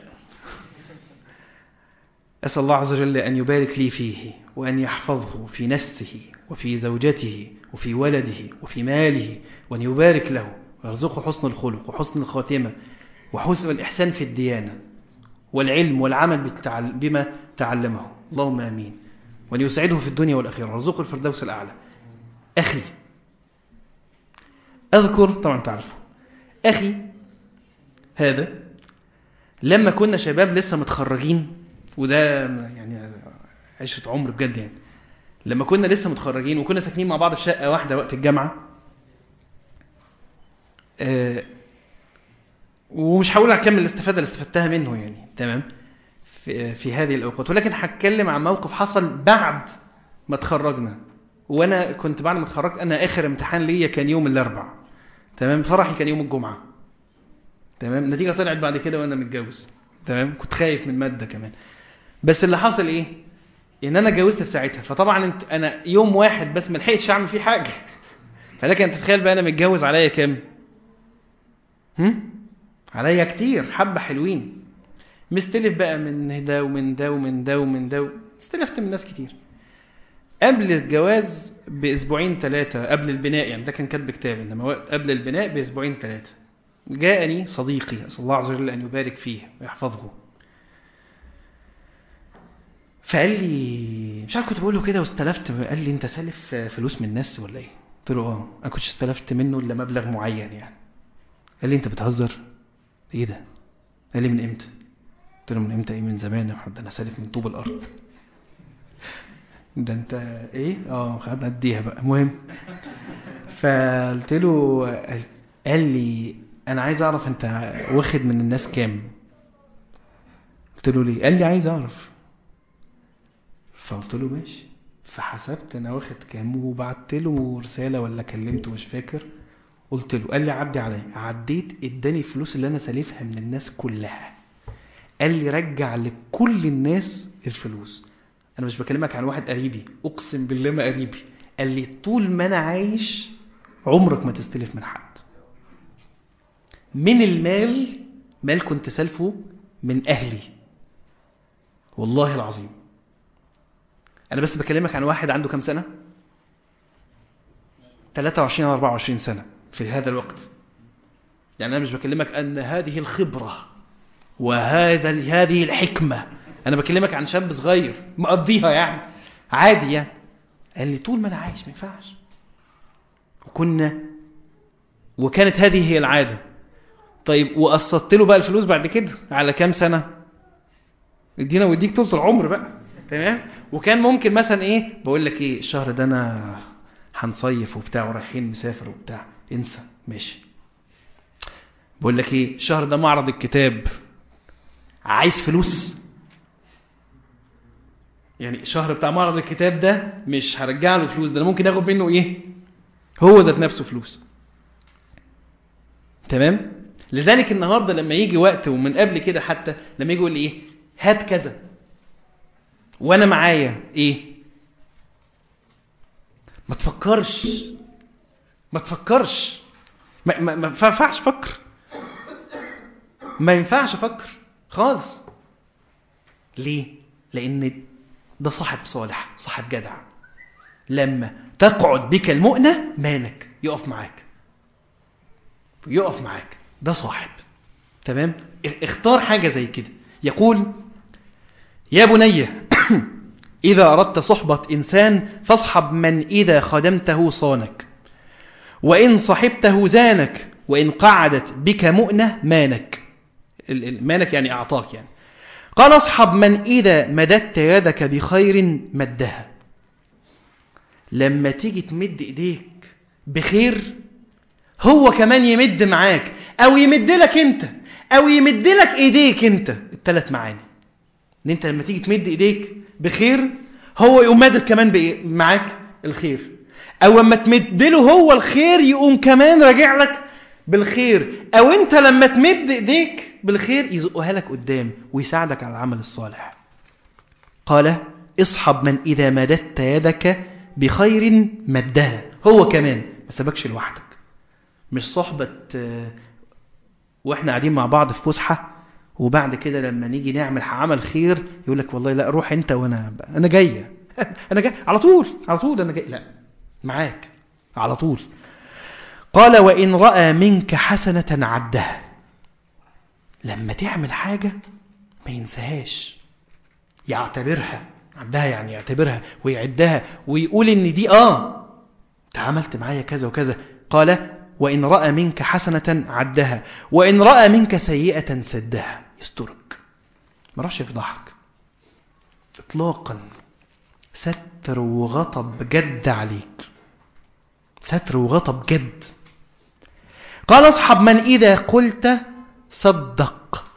أسأل الله عز وجل أن يبارك لي فيه وأن يحفظه في نفسه وفي زوجته وفي ولده وفي ماله وأن يبارك له ويرزقه حسن الخلق وحسن الخاتمة وحسن الإحسان في الديانة والعلم والعمل بما تعلمه اللهم آمين وأن يسعده في الدنيا والأخيرة ويرزقه الفردوس الأعلى أخي أذكر طبعا تعرفه أخي هذا لما كنا شباب لسه متخرجين وده يعني عشرة عمر بجد يعني لما كنا لسه متخرجين وكنا ساكنين مع بعض في شقة واحدة وقت الجامعة آه ومش هقول هكمل الاستفادة اللي استفدتها منه يعني تمام في, في هذه الأوقات ولكن هتكلم عن موقف حصل بعد ما اتخرجنا وانا كنت بعد ما اتخرجت انا اخر امتحان ليا كان يوم الاربع تمام فرحي كان يوم الجمعة تمام النتيجة طلعت بعد كده وانا متجوز تمام كنت خايف من مادة كمان بس اللي حصل ايه ان انا اتجوزت في ساعتها فطبعا انت انا يوم واحد بس ما لحقتش اعمل فيه حاجه فلكن انت تتخيل بقى انا متجوز عليا كام هم عليا كتير حبه حلوين مستلف بقى من ده ومن ده ومن ده ومن ده استلفت من ناس كتير قبل الجواز باسبوعين ثلاثه قبل البناء يعني ده كان كاتب كتاب انما وقت قبل البناء باسبوعين ثلاثه جاءني صديقي اسال الله عز وجل ان يبارك فيه ويحفظه فقال لي مش عارف كنت بقول له كده واستلفت قال لي انت سالف فلوس من الناس ولا ايه قلت له اه انا كنتش استلفت منه الا مبلغ معين يعني قال لي انت بتهزر ايه ده قال لي من امتى قلت له من امتى ايه من زمان يا ده انا سالف من طوب الارض ده انت ايه اه خدنا اديها بقى المهم فقلت له قال لي انا عايز اعرف انت واخد من الناس كام قلت له ليه قال لي عايز اعرف فقلت له ماشي فحسبت انا واخد كام وبعت له رساله ولا كلمته مش فاكر قلت له قال لي عدي عليا عديت اداني فلوس اللي انا سالفها من الناس كلها قال لي رجع لكل الناس الفلوس انا مش بكلمك عن واحد قريبي اقسم بالله ما قريبي قال لي طول ما انا عايش عمرك ما تستلف من حد من المال مال كنت سالفه من اهلي والله العظيم انا بس بكلمك عن واحد عنده كام سنة 23 أو 24 سنة في هذا الوقت يعني أنا مش بكلمك أن هذه الخبرة وهذا هذه الحكمة أنا بكلمك عن شاب صغير مقضيها يعني عادي يعني قال لي طول ما أنا عايش ما ينفعش وكنا وكانت هذه هي العادة طيب وقسطت له بقى الفلوس بعد كده على كام سنة ادينا واديك توصل عمر بقى تمام وكان ممكن مثلا ايه بقول لك ايه الشهر ده انا هنصيف وبتاع ورايحين مسافر وبتاع انسى ماشي بقول لك ايه الشهر ده معرض الكتاب عايز فلوس يعني الشهر بتاع معرض الكتاب ده مش هرجع له فلوس ده انا ممكن اخد منه ايه هو ذات نفسه فلوس تمام لذلك النهارده لما يجي وقت ومن قبل كده حتى لما يجي يقول لي ايه هات كذا وانا معايا ايه ما تفكرش ما تفكرش ما, ما, ما ينفعش افكر ما ينفعش افكر خالص ليه لان ده صاحب صالح صاحب جدع لما تقعد بك المؤنة مالك يقف معاك يقف معاك ده صاحب تمام اختار حاجة زي كده يقول يا بني إذا أردت صحبة إنسان فاصحب من إذا خدمته صانك وإن صحبته زانك وإن قعدت بك مؤنة مانك مانك يعني أعطاك يعني قال اصحب من إذا مددت يدك بخير مدها لما تيجي تمد إيديك بخير هو كمان يمد معاك أو يمد لك أنت أو يمد لك إيديك أنت الثلاث معاني ان انت لما تيجي تمد ايديك بخير هو يقوم مادد كمان معاك الخير او لما تمد له هو الخير يقوم كمان راجع لك بالخير او انت لما تمد ايديك بالخير يزقها لك قدام ويساعدك على العمل الصالح قال اصحب من اذا مددت يدك بخير مدها هو كمان ما سابكش لوحدك مش صحبة آه، واحنا قاعدين مع بعض في فسحة وبعد كده لما نيجي نعمل عمل خير يقول لك والله لا روح انت وانا انا جايه انا جاي على طول على طول انا جاي لا معاك على طول قال وان راى منك حسنه عدها لما تعمل حاجه ما ينساهاش يعتبرها عدها يعني يعتبرها ويعدها ويقول ان دي اه انت عملت معايا كذا وكذا قال وإن رأى منك حسنة عدها وإن رأى منك سيئة سدها يسترك ما راحش يفضحك إطلاقا ستر وغطى بجد عليك ستر وغطى بجد قال اصحب من إذا قلت صدق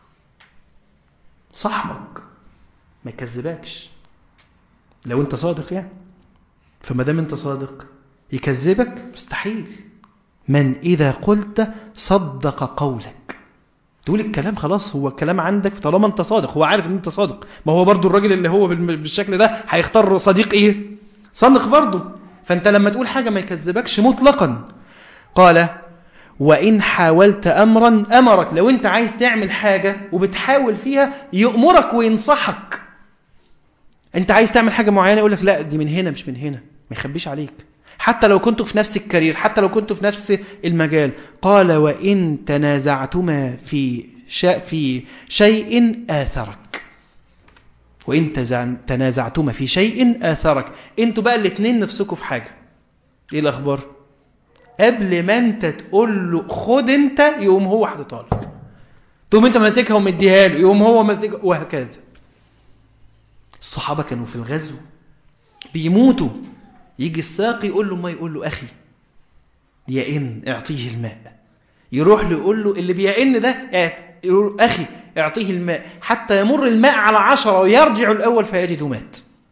صاحبك ما يكذبكش لو انت صادق يعني فما دام انت صادق يكذبك مستحيل من إذا قلت صدق قولك تقول الكلام خلاص هو الكلام عندك طالما انت صادق هو عارف ان انت صادق ما هو برضو الراجل اللي هو بال- بالشكل ده هيختار صديق ايه صادق برضو فانت لما تقول حاجة ما يكذبكش مطلقا قال وإن حاولت أمرا أمرك لو انت عايز تعمل حاجة وبتحاول فيها يأمرك وينصحك انت عايز تعمل حاجة معينة يقول لك لا دي من هنا مش من هنا ما يخبيش عليك حتى لو كنتوا في نفس الكارير حتى لو كنتوا في نفس المجال قال وإن تنازعتما في شا في شيء آثرك وإن تزع- تنازعتما في شيء آثرك انتوا بقى الاتنين نفسكوا في حاجة ايه الأخبار قبل ما انت تقول له خد انت يقوم هو حاططها لك تقوم انت ماسكها ومديها له يقوم هو ماسكها وهكذا الصحابة كانوا في الغزو بيموتوا يجي الساقي يقول له ما يقول له أخي يئن اعطيه الماء يروح له يقول له اللي بيئن ده اعت- يقول له أخي اعطيه الماء حتى يمر الماء على عشرة ويرجع الأول فيجد مات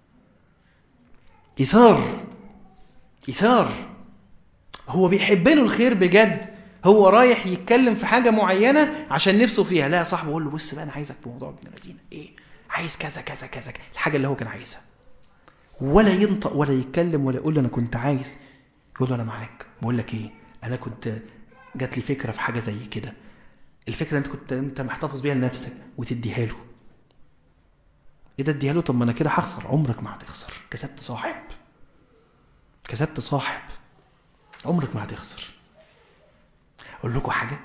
إثار إثار هو بيحب له الخير بجد هو رايح يتكلم في حاجة معينة عشان نفسه فيها لا يا صاحبي قول له بص بقى أنا عايزك في موضوع ابن الذين إيه عايز كذا كذا كذا كذا. الحاجة اللي هو كان عايزها ولا ينطق ولا يتكلم ولا يقول له انا كنت عايز يقول له انا معاك بقول لك ايه انا كنت جات لي فكره في حاجه زي كده الفكره انت كنت انت محتفظ بيها لنفسك وتديها له ايه ده اديها له طب ما انا كده هخسر عمرك ما هتخسر كسبت صاحب كسبت صاحب عمرك ما هتخسر اقول لكم حاجه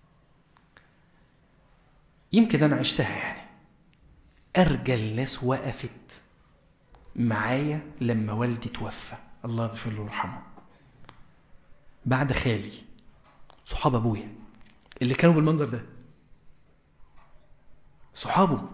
يمكن انا عشتها يعني ارجل ناس وقفت معايا لما والدي توفى الله يغفر له ويرحمه بعد خالي صحاب ابويا اللي كانوا بالمنظر ده صحابه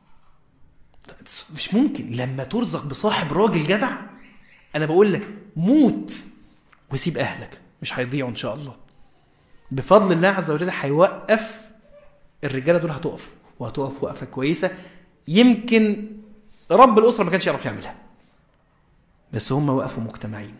مش ممكن لما ترزق بصاحب راجل جدع انا بقول لك موت وسيب اهلك مش هيضيعوا ان شاء الله بفضل الله عز وجل هيوقف الرجاله دول هتقف وهتقف وقفه كويسه يمكن رب الاسره ما كانش يعرف يعملها بس هم وقفوا مجتمعين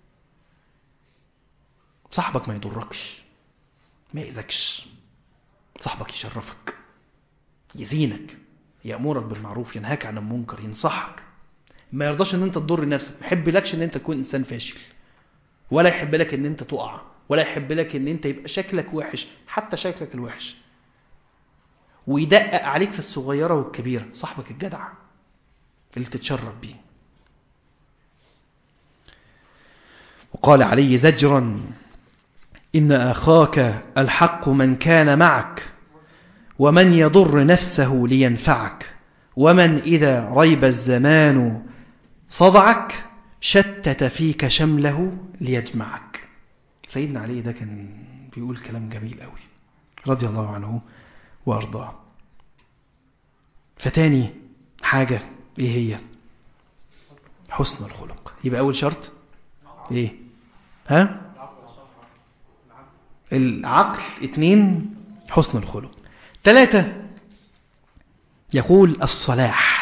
صاحبك ما يضركش ما يأذكش صاحبك يشرفك يزينك يأمرك بالمعروف ينهاك عن المنكر ينصحك ما يرضاش ان انت تضر نفسك ما يحب لكش ان انت تكون انسان فاشل ولا يحب لك ان انت تقع ولا يحب لك ان انت يبقى شكلك وحش حتى شكلك الوحش ويدقق عليك في الصغيرة والكبيرة صاحبك الجدع اللي تتشرف بيه وقال عليه زجرا إن أخاك الحق من كان معك ومن يضر نفسه لينفعك ومن إذا ريب الزمان صدعك شتت فيك شمله ليجمعك سيدنا علي ده كان بيقول كلام جميل قوي رضي الله عنه وأرضاه فتاني حاجة إيه هي حسن الخلق يبقى أول شرط إيه ها العقل اتنين حسن الخلق ثلاثة يقول الصلاح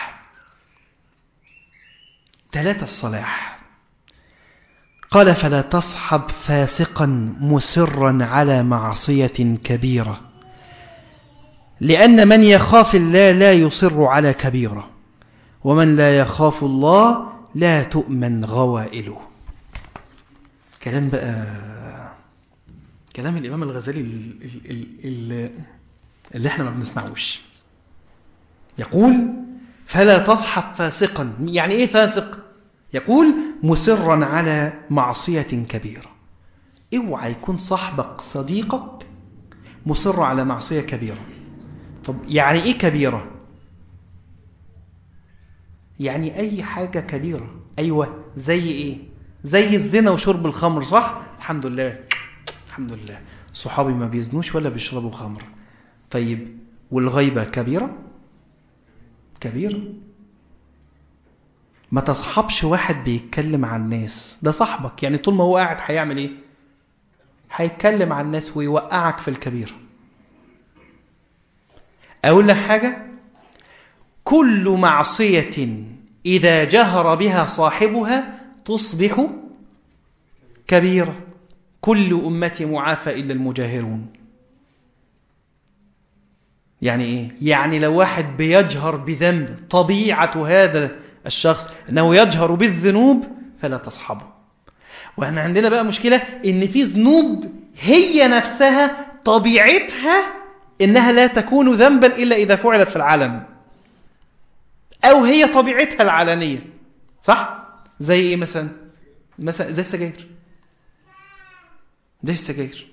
ثلاثة الصلاح قال فلا تصحب فاسقا مسرا على معصية كبيرة لأن من يخاف الله لا يصر على كبيرة ومن لا يخاف الله لا تؤمن غوائله كلام بقى كلام الإمام الغزالي اللي, اللي احنا ما بنسمعوش يقول فلا تصحب فاسقا يعني ايه فاسق يقول مسرا على معصية كبيرة اوعى يكون صاحبك صديقك مصر على معصية كبيرة طب يعني ايه كبيرة يعني اي حاجة كبيرة ايوه زي ايه زي الزنا وشرب الخمر صح الحمد لله الحمد لله صحابي ما بيزنوش ولا بيشربوا خمر طيب والغيبة كبيرة كبيرة ما تصحبش واحد بيتكلم عن الناس ده صاحبك يعني طول ما هو قاعد هيعمل ايه هيتكلم عن الناس ويوقعك في الكبيرة اقول لك حاجة كل معصية إذا جهر بها صاحبها تصبح كبيرة كل أمتي معافى إلا المجاهرون يعني إيه؟ يعني لو واحد بيجهر بذنب طبيعة هذا الشخص أنه يجهر بالذنوب فلا تصحبه وإحنا عندنا بقى مشكلة إن في ذنوب هي نفسها طبيعتها إنها لا تكون ذنبا إلا إذا فعلت في العلن أو هي طبيعتها العلنية صح؟ زي إيه مثلا؟ مثلا زي السجاير زي السجاير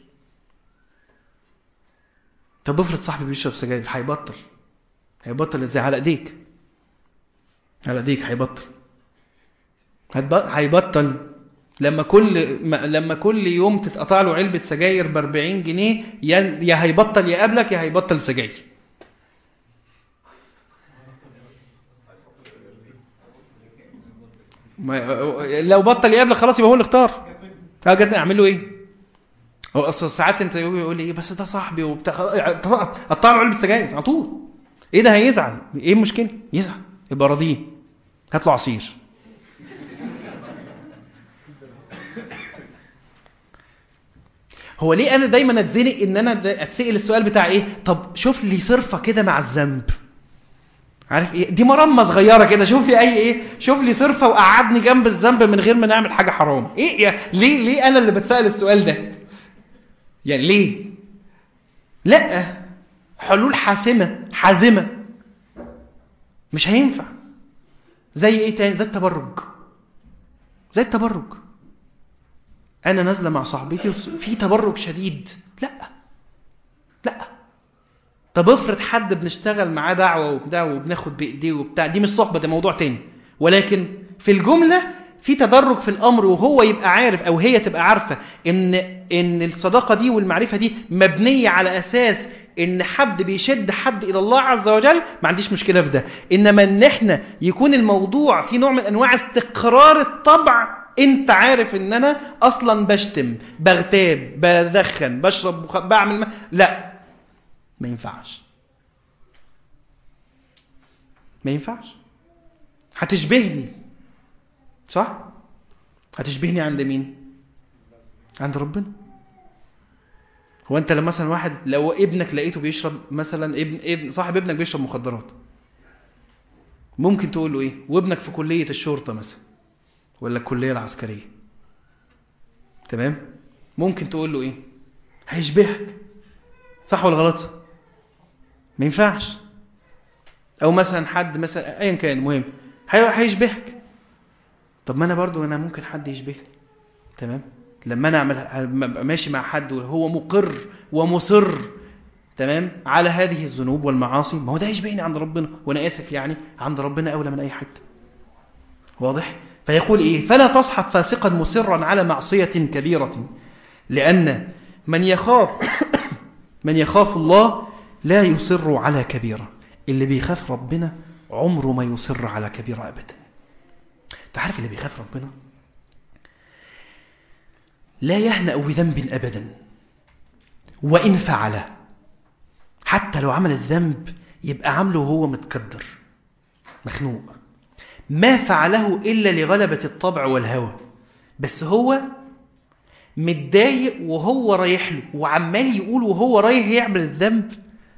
طب افرض صاحبي بيشرب سجاير هيبطل هيبطل ازاي على ايديك على ايديك هيبطل هيبطل لما كل لما كل يوم تتقطع له علبه سجاير ب 40 جنيه يا هيبطل يقابلك يا هيبطل سجاير لو بطل يقابلك خلاص يبقى هو اللي اختار هاجي اعمل له ايه هو اصل ساعات انت يقول لي ايه بس ده صاحبي وبتاع قطع له علبه سجاير على طول ايه ده هيزعل ايه المشكله يزعل يبقى راضيه هات له عصير هو ليه انا دايما اتزنق ان انا اتسال السؤال بتاع ايه طب شوف لي صرفه كده مع الذنب عارف ايه دي مرمى صغيره كده شوف لي اي ايه شوف لي صرفه وقعدني جنب الذنب من غير ما نعمل حاجه حرام ايه يا ليه ليه انا اللي بتسال السؤال ده يعني ليه لا حلول حاسمه حازمه مش هينفع زي ايه تاني زي التبرج زي التبرج انا نازله مع صاحبتي في تبرج شديد لا لا طب افرض حد بنشتغل معاه دعوه وبتاع وبناخد بايديه وبتاع دي مش صحبه ده موضوع تاني ولكن في الجمله في تدرج في الامر وهو يبقى عارف او هي تبقى عارفه ان ان الصداقه دي والمعرفه دي مبنيه على اساس ان حد بيشد حد الى الله عز وجل ما عنديش مشكله في ده انما ان احنا يكون الموضوع في نوع من انواع استقرار الطبع انت عارف ان انا اصلا بشتم بغتاب بدخن بشرب بخ... بعمل ما... لا ما ينفعش ما ينفعش هتشبهني صح هتشبهني عند مين عند ربنا هو انت لما مثلا واحد لو ابنك لقيته بيشرب مثلا ابن, ابن صاحب ابنك بيشرب مخدرات ممكن تقول له ايه وابنك في كلية الشرطة مثلا ولا الكلية العسكرية تمام ممكن تقول له ايه هيشبهك صح ولا غلط ما ينفعش او مثلا حد مثلا ايا كان مهم هيشبهك طب ما انا برضو انا ممكن حد يشبهني تمام لما انا اعمل ماشي مع حد وهو مقر ومصر تمام على هذه الذنوب والمعاصي ما هو ده يشبهني عند ربنا وانا اسف يعني عند ربنا اولى من اي حد واضح فيقول ايه فلا تصحب فاسقا مصرا على معصية كبيرة لأن من يخاف من يخاف الله لا يصر على كبيرة اللي بيخاف ربنا عمره ما يصر على كبيرة أبدا تعرف اللي بيخاف ربنا لا يهنأ بذنب أبدا وإن فعله حتى لو عمل الذنب يبقى عامله وهو متكدر مخنوق ما فعله إلا لغلبة الطبع والهوى بس هو متضايق وهو رايح له وعمال يقول وهو رايح يعمل الذنب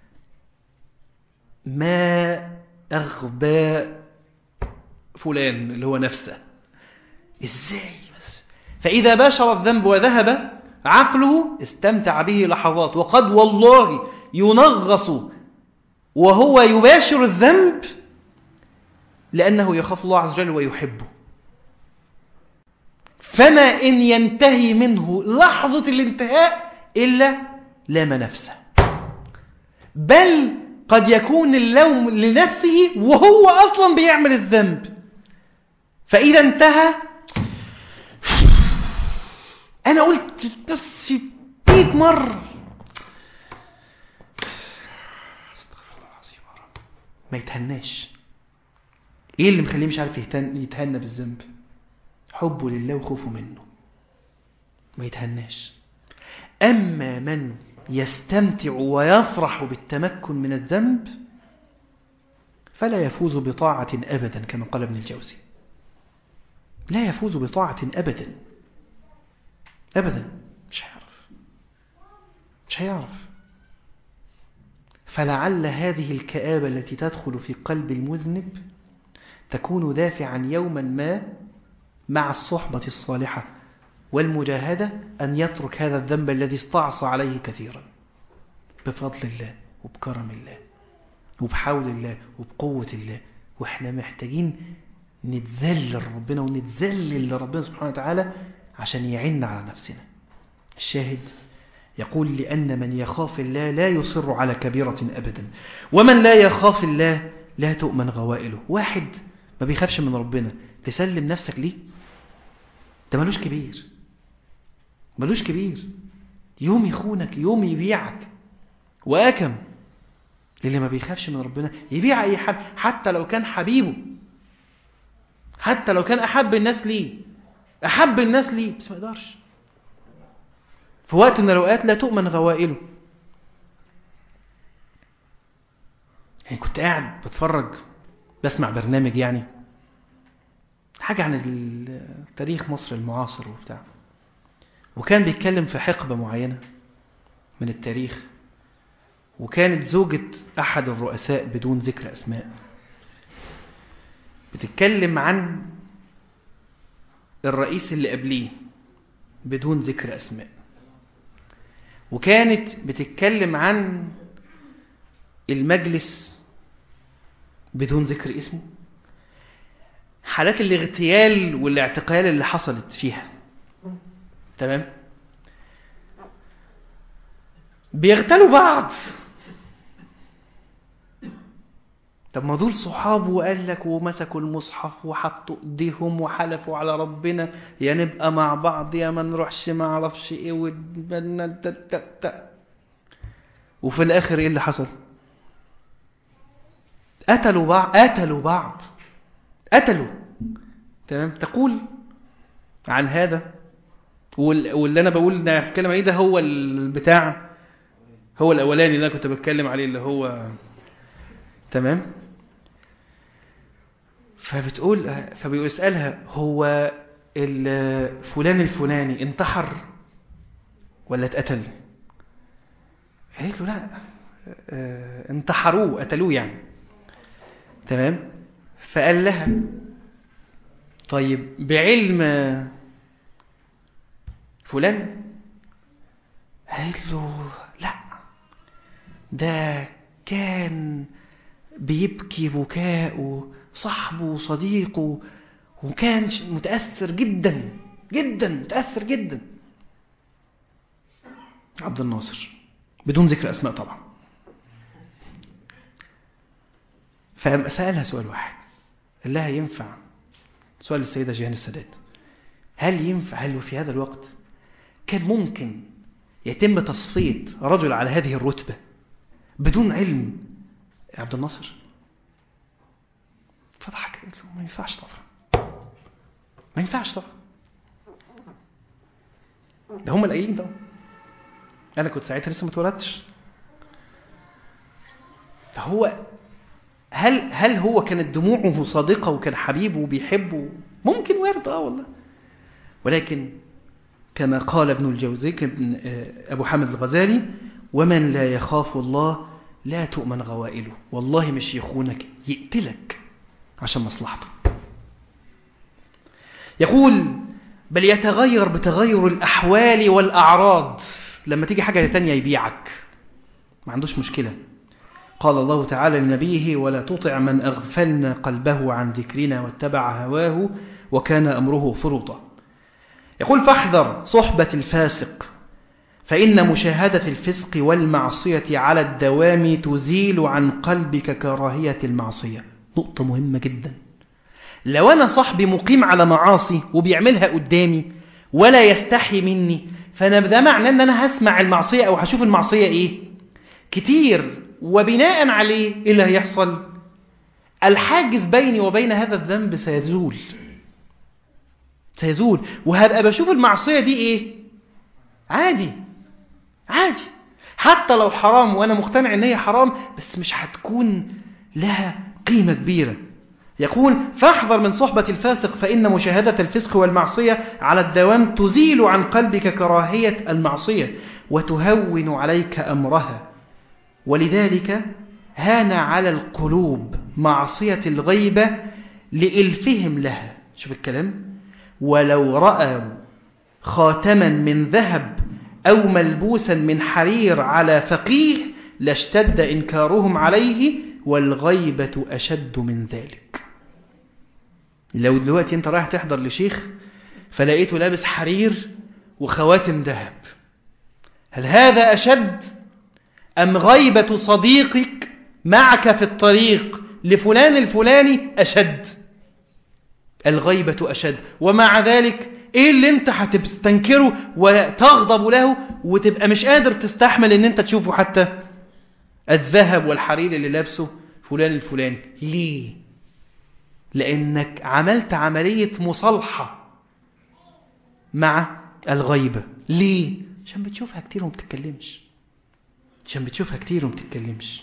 ما أغبى فلان اللي هو نفسه ازاي بس فإذا باشر الذنب وذهب عقله استمتع به لحظات وقد والله ينغص وهو يباشر الذنب لأنه يخاف الله عز وجل ويحبه فما إن ينتهي منه لحظة الانتهاء إلا لام نفسه بل قد يكون اللوم لنفسه وهو أصلا بيعمل الذنب فإذا انتهى أنا قلت بس في بيت مرة ما يتهناش ايه اللي مخليه مش عارف يتهن يتهنى بالذنب حبه لله وخوفه منه ما يتهناش أما من يستمتع ويفرح بالتمكن من الذنب فلا يفوز بطاعة أبدا كما قال ابن الجوزي لا يفوز بطاعة أبدا أبدا مش هيعرف مش هيعرف فلعل هذه الكآبة التي تدخل في قلب المذنب تكون دافعا يوما ما مع الصحبة الصالحة والمجاهدة أن يترك هذا الذنب الذي استعصى عليه كثيرا بفضل الله وبكرم الله وبحول الله وبقوة الله وإحنا محتاجين نتذلل لربنا ونتذلل لربنا سبحانه وتعالى عشان يعن على نفسنا الشاهد يقول لأن من يخاف الله لا يصر على كبيرة أبدا ومن لا يخاف الله لا تؤمن غوائله واحد ما بيخافش من ربنا تسلم نفسك ليه ده ملوش كبير ملوش كبير يوم يخونك يوم يبيعك وأكم اللي ما بيخافش من ربنا يبيع أي حد حتى لو كان حبيبه حتى لو كان أحب الناس ليه أحب الناس ليه بس ما يقدرش في وقت من الأوقات لا تؤمن غوائله يعني كنت قاعد بتفرج بسمع برنامج يعني حاجة عن تاريخ مصر المعاصر وبتاع وكان بيتكلم في حقبة معينة من التاريخ وكانت زوجة أحد الرؤساء بدون ذكر أسماء بتتكلم عن الرئيس اللي قبليه بدون ذكر أسماء وكانت بتتكلم عن المجلس بدون ذكر اسمه حالات الاغتيال والاعتقال اللي حصلت فيها تمام بيغتالوا بعض طب ما دول صحابه وقال لك ومسكوا المصحف وحطوا ايديهم وحلفوا على ربنا يا نبقى مع بعض يا ما نروحش ما اعرفش ايه وبدنا وفي الاخر ايه اللي حصل قتلوا بعض قتلوا بعض قتلوا تمام تقول عن هذا واللي انا بقول ده بتكلم عليه ده هو البتاع هو الاولاني اللي انا كنت بتكلم عليه اللي هو تمام فبتقول فبيسألها هو فلان الفلاني انتحر ولا اتقتل قالت له لا انتحروه قتلوه يعني تمام فقال لها طيب بعلم فلان قالت له لا ده كان بيبكي بكاء صاحبه وصديقه وكان متأثر جدا جدا متأثر جدا عبد الناصر بدون ذكر أسماء طبعا فسألها سؤال واحد قال لها ينفع سؤال السيدة جيهان السادات هل ينفع هل في هذا الوقت كان ممكن يتم تصفية رجل على هذه الرتبة بدون علم عبد الناصر فضحك قلت له ما ينفعش طبعا ما ينفعش طبعا ده هم القايلين طبعا انا كنت ساعتها لسه ما اتولدتش فهو هل هل هو كانت دموعه صادقه وكان حبيبه وبيحبه ممكن وارد اه والله ولكن كما قال ابن الجوزي ابو حامد الغزالي ومن لا يخاف الله لا تؤمن غوائله والله مش يخونك يقتلك عشان مصلحته يقول بل يتغير بتغير الأحوال والأعراض لما تيجي حاجة تانية يبيعك ما عندوش مشكلة قال الله تعالى لنبيه ولا تطع من أغفلنا قلبه عن ذكرنا واتبع هواه وكان أمره فرطا يقول فاحذر صحبة الفاسق فإن مشاهدة الفسق والمعصية على الدوام تزيل عن قلبك كراهية المعصية نقطة مهمة جدا لو أنا صاحبي مقيم على معاصي وبيعملها قدامي ولا يستحي مني فأنا ده معناه أن أنا هسمع المعصية أو هشوف المعصية إيه كتير وبناء عليه إيه اللي هيحصل الحاجز بيني وبين هذا الذنب سيزول سيزول وهبقى بشوف المعصية دي إيه عادي عادي حتى لو حرام وأنا مقتنع إن هي حرام بس مش هتكون لها قيمة كبيرة يقول فاحذر من صحبة الفاسق فإن مشاهدة الفسق والمعصية على الدوام تزيل عن قلبك كراهية المعصية وتهون عليك أمرها ولذلك هان على القلوب معصية الغيبة لإلفهم لها شوف الكلام ولو رأوا خاتما من ذهب أو ملبوسا من حرير على فقيه لاشتد إنكارهم عليه والغيبة أشد من ذلك لو دلوقتي انت رايح تحضر لشيخ فلقيته لابس حرير وخواتم ذهب هل هذا أشد أم غيبة صديقك معك في الطريق لفلان الفلاني أشد الغيبة أشد ومع ذلك ايه اللي انت هتستنكره وتغضب له وتبقى مش قادر تستحمل ان انت تشوفه حتى الذهب والحرير اللي لابسه فلان الفلاني ليه لانك عملت عملية مصالحة مع الغيبة ليه عشان بتشوفها كتير وما بتتكلمش عشان بتشوفها كتير وما بتتكلمش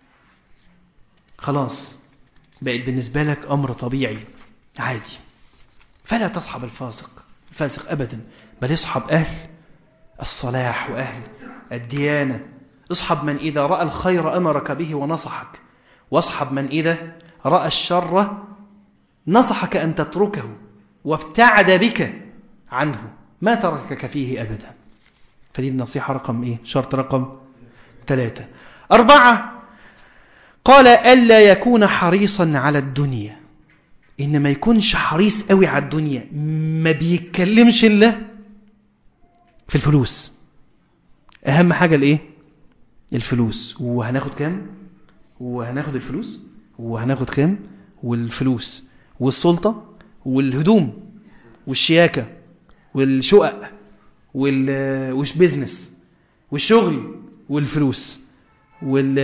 خلاص بقت بالنسبة لك امر طبيعي عادي فلا تصحب الفاسق الفاسق أبدا بل اصحب أهل الصلاح وأهل الديانة اصحب من إذا رأى الخير أمرك به ونصحك واصحب من إذا رأى الشر نصحك أن تتركه وابتعد بك عنه ما تركك فيه أبدا فدي النصيحة رقم إيه شرط رقم ثلاثة أربعة قال ألا يكون حريصا على الدنيا إن ما يكونش حريص قوي على الدنيا ما بيتكلمش إلا في الفلوس أهم حاجة الإيه الفلوس وهناخد كام وهناخد الفلوس وهناخد كام والفلوس والسلطة والهدوم والشياكة والشقق والش بيزنس والشغل والفلوس وال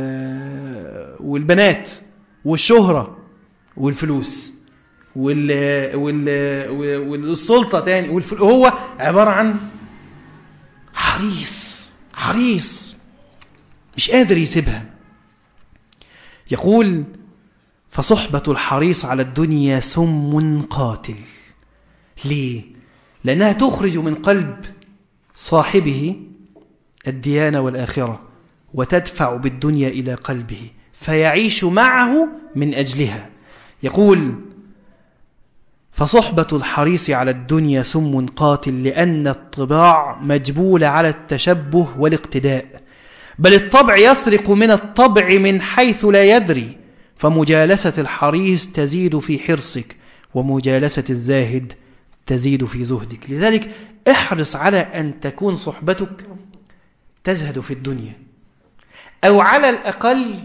والبنات والشهرة والفلوس وال وال والسلطة تاني والفل... هو عبارة عن حريص حريص مش قادر يسيبها يقول فصحبة الحريص على الدنيا سم قاتل ليه؟ لأنها تخرج من قلب صاحبه الديانة والآخرة وتدفع بالدنيا إلى قلبه فيعيش معه من أجلها يقول فصحبة الحريص على الدنيا سم قاتل لأن الطباع مجبولة على التشبه والاقتداء بل الطبع يسرق من الطبع من حيث لا يدري فمجالسة الحريص تزيد في حرصك ومجالسة الزاهد تزيد في زهدك لذلك احرص على أن تكون صحبتك تزهد في الدنيا أو على الأقل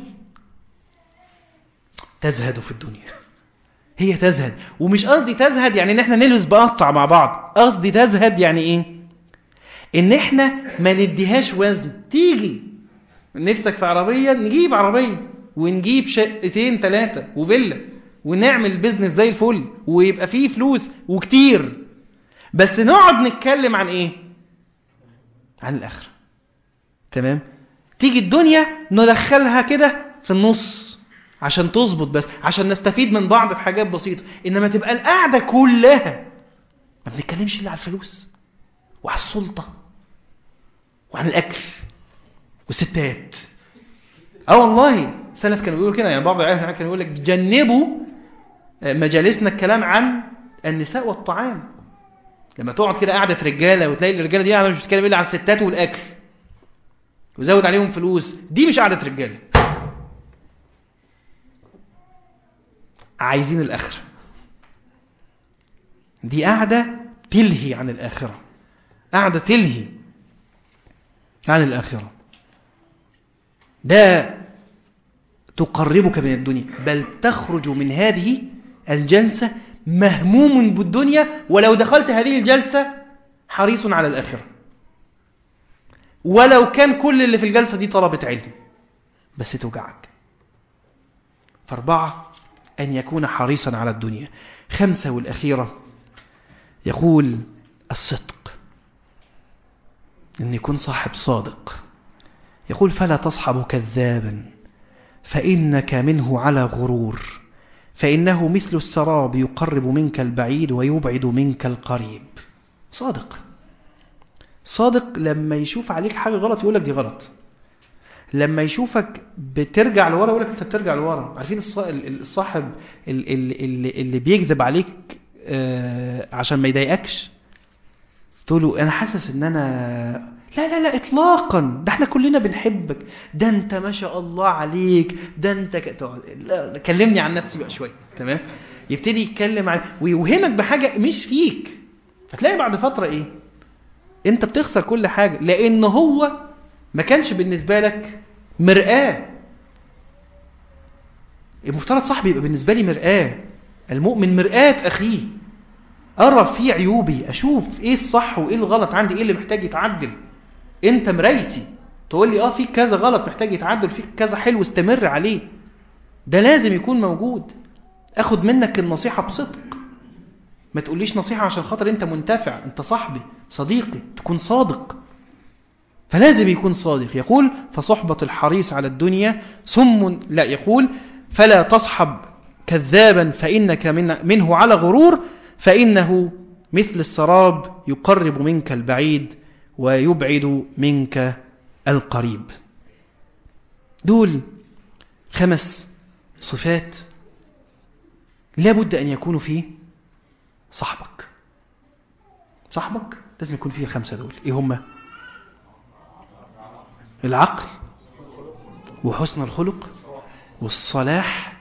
تزهد في الدنيا هي تزهد ومش قصدي تزهد يعني ان احنا نلبس بقطع مع بعض قصدي تزهد يعني ايه ان احنا ما نديهاش وزن تيجي نفسك في عربية نجيب عربية ونجيب شقتين ثلاثة وفيلا ونعمل بيزنس زي الفل ويبقى فيه فلوس وكتير بس نقعد نتكلم عن ايه عن الاخرة تمام تيجي الدنيا ندخلها كده في النص عشان تظبط بس عشان نستفيد من بعض في حاجات بسيطة إنما تبقى القعدة كلها ما بنتكلمش إلا على الفلوس وعلى السلطة وعن الأكل والستات اه والله سلف كانوا بيقولوا كده يعني بعض العلماء كانوا يقول لك جنبوا مجالسنا الكلام عن النساء والطعام لما تقعد كده قاعدة رجالة وتلاقي الرجالة دي يعني مش بتتكلم إلا على الستات والأكل وزود عليهم فلوس دي مش قاعدة رجالة عايزين الآخرة دي قاعدة تلهي عن الآخرة قاعدة تلهي عن الآخرة ده تقربك من الدنيا بل تخرج من هذه الجلسة مهموم بالدنيا ولو دخلت هذه الجلسة حريص على الآخرة ولو كان كل اللي في الجلسة دي طلبة علم بس توجعك فاربعة أن يكون حريصا على الدنيا خمسة والأخيرة يقول الصدق أن يكون صاحب صادق يقول فلا تصحب كذابا فإنك منه على غرور فإنه مثل السراب يقرب منك البعيد ويبعد منك القريب صادق صادق لما يشوف عليك حاجة غلط يقولك دي غلط لما يشوفك بترجع لورا يقولك انت بترجع لورا عارفين الصاحب اللي, اللي بيكذب عليك عشان ما يضايقكش تقول له انا حاسس ان انا لا لا لا اطلاقا ده احنا كلنا بنحبك ده انت ما شاء الله عليك ده انت ك... لا كلمني عن نفسي بقى شويه تمام يبتدي يتكلم عن ويوهمك بحاجه مش فيك فتلاقي بعد فتره ايه انت بتخسر كل حاجه لان هو ما كانش بالنسبه لك مرآة المفترض صاحبي يبقى بالنسبه لي مرآة المؤمن مرآة اخيه ارى فيه عيوبي اشوف ايه الصح وايه الغلط عندي ايه اللي محتاج يتعدل انت مرايتي تقول لي اه فيك كذا غلط محتاج يتعدل فيك كذا حلو استمر عليه ده لازم يكون موجود اخد منك النصيحة بصدق ما تقوليش نصيحة عشان خاطر انت منتفع انت صاحبي صديقي تكون صادق فلازم يكون صادق يقول فصحبة الحريص على الدنيا سم لا يقول فلا تصحب كذابا فإنك من منه على غرور فإنه مثل السراب يقرب منك البعيد ويبعد منك القريب دول خمس صفات لابد أن يكونوا فيه صاحبك صاحبك لازم يكون فيه الخمسة دول إيه هما العقل وحسن الخلق والصلاح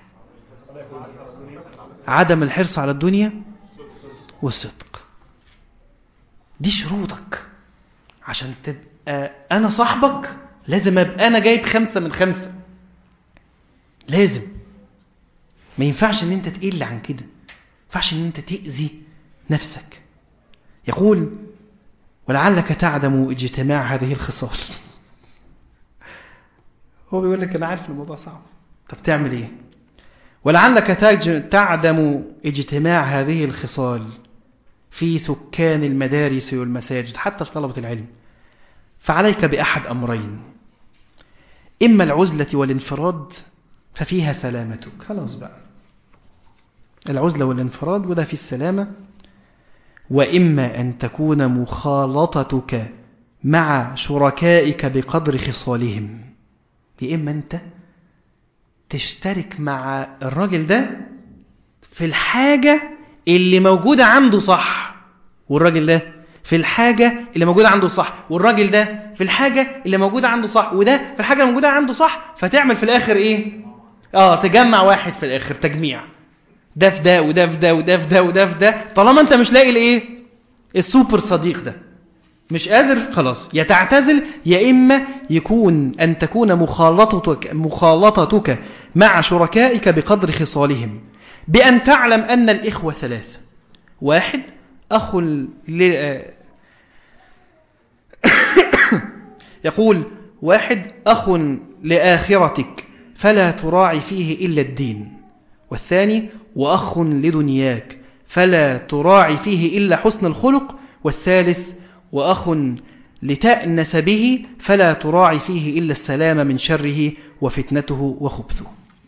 عدم الحرص على الدنيا والصدق دي شروطك عشان تبقى أنا صاحبك لازم أبقى أنا جايب خمسة من خمسة لازم ما ينفعش ان انت تقل عن كده ما ينفعش ان انت تأذي نفسك يقول ولعلك تعدم اجتماع هذه الخصال هو بيقول لك انا عارف الموضوع صعب طب تعمل ايه ولعلك تعدم اجتماع هذه الخصال في سكان المدارس والمساجد حتى في طلبة العلم فعليك بأحد أمرين إما العزلة والانفراد ففيها سلامتك خلاص بقى العزلة والانفراد وده في السلامة وإما أن تكون مخالطتك مع شركائك بقدر خصالهم يا إما أنت تشترك مع الراجل ده في الحاجة اللي موجودة عنده صح والراجل ده في الحاجة اللي موجودة عنده صح والراجل ده في الحاجة اللي موجودة عنده صح وده في الحاجة اللي موجودة عنده صح فتعمل في الآخر إيه اه تجمع واحد في الاخر تجميع ده في ده وده في ده وده في ده وده في ده طالما انت مش لاقي الايه السوبر صديق ده مش قادر خلاص يا تعتزل يا اما يكون ان تكون مخالطتك مخالطتك مع شركائك بقدر خصالهم بان تعلم ان الاخوه ثلاثه واحد اخ ل... يقول واحد اخ لاخرتك فلا تراعي فيه إلا الدين والثاني وأخ لدنياك فلا تراعي فيه إلا حسن الخلق والثالث وأخ لتأنس به فلا تراعي فيه إلا السلام من شره وفتنته وخبثه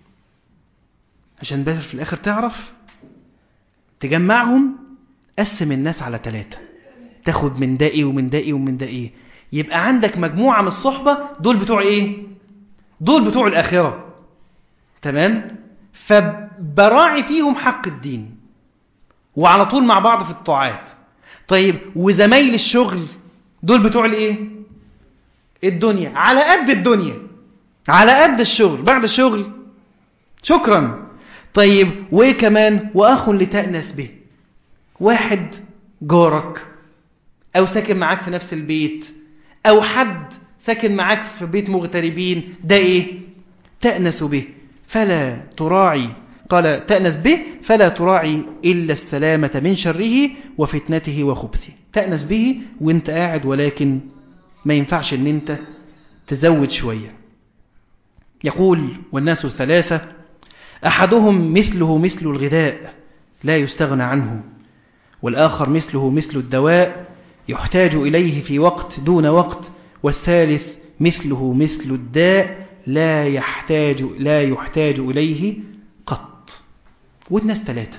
عشان بس في الآخر تعرف تجمعهم قسم الناس على ثلاثة تاخد من ده إيه ومن ده إيه ومن ده إيه يبقى عندك مجموعة من الصحبة دول بتوع إيه دول بتوع الآخرة تمام فبراعي فيهم حق الدين وعلى طول مع بعض في الطاعات طيب وزمايل الشغل دول بتوع الايه الدنيا على قد الدنيا على قد الشغل بعد الشغل شكرا طيب وايه كمان واخ لتأنس به واحد جارك او ساكن معاك في نفس البيت او حد ساكن معاك في بيت مغتربين ده ايه تأنس به فلا تراعي قال تأنس به فلا تراعي إلا السلامة من شره وفتنته وخبثه تأنس به وانت قاعد ولكن ما ينفعش ان انت تزود شوية يقول والناس ثلاثة أحدهم مثله مثل الغذاء لا يستغنى عنه والآخر مثله مثل الدواء يحتاج إليه في وقت دون وقت والثالث مثله مثل الداء لا يحتاج لا يحتاج إليه قط والناس ثلاثة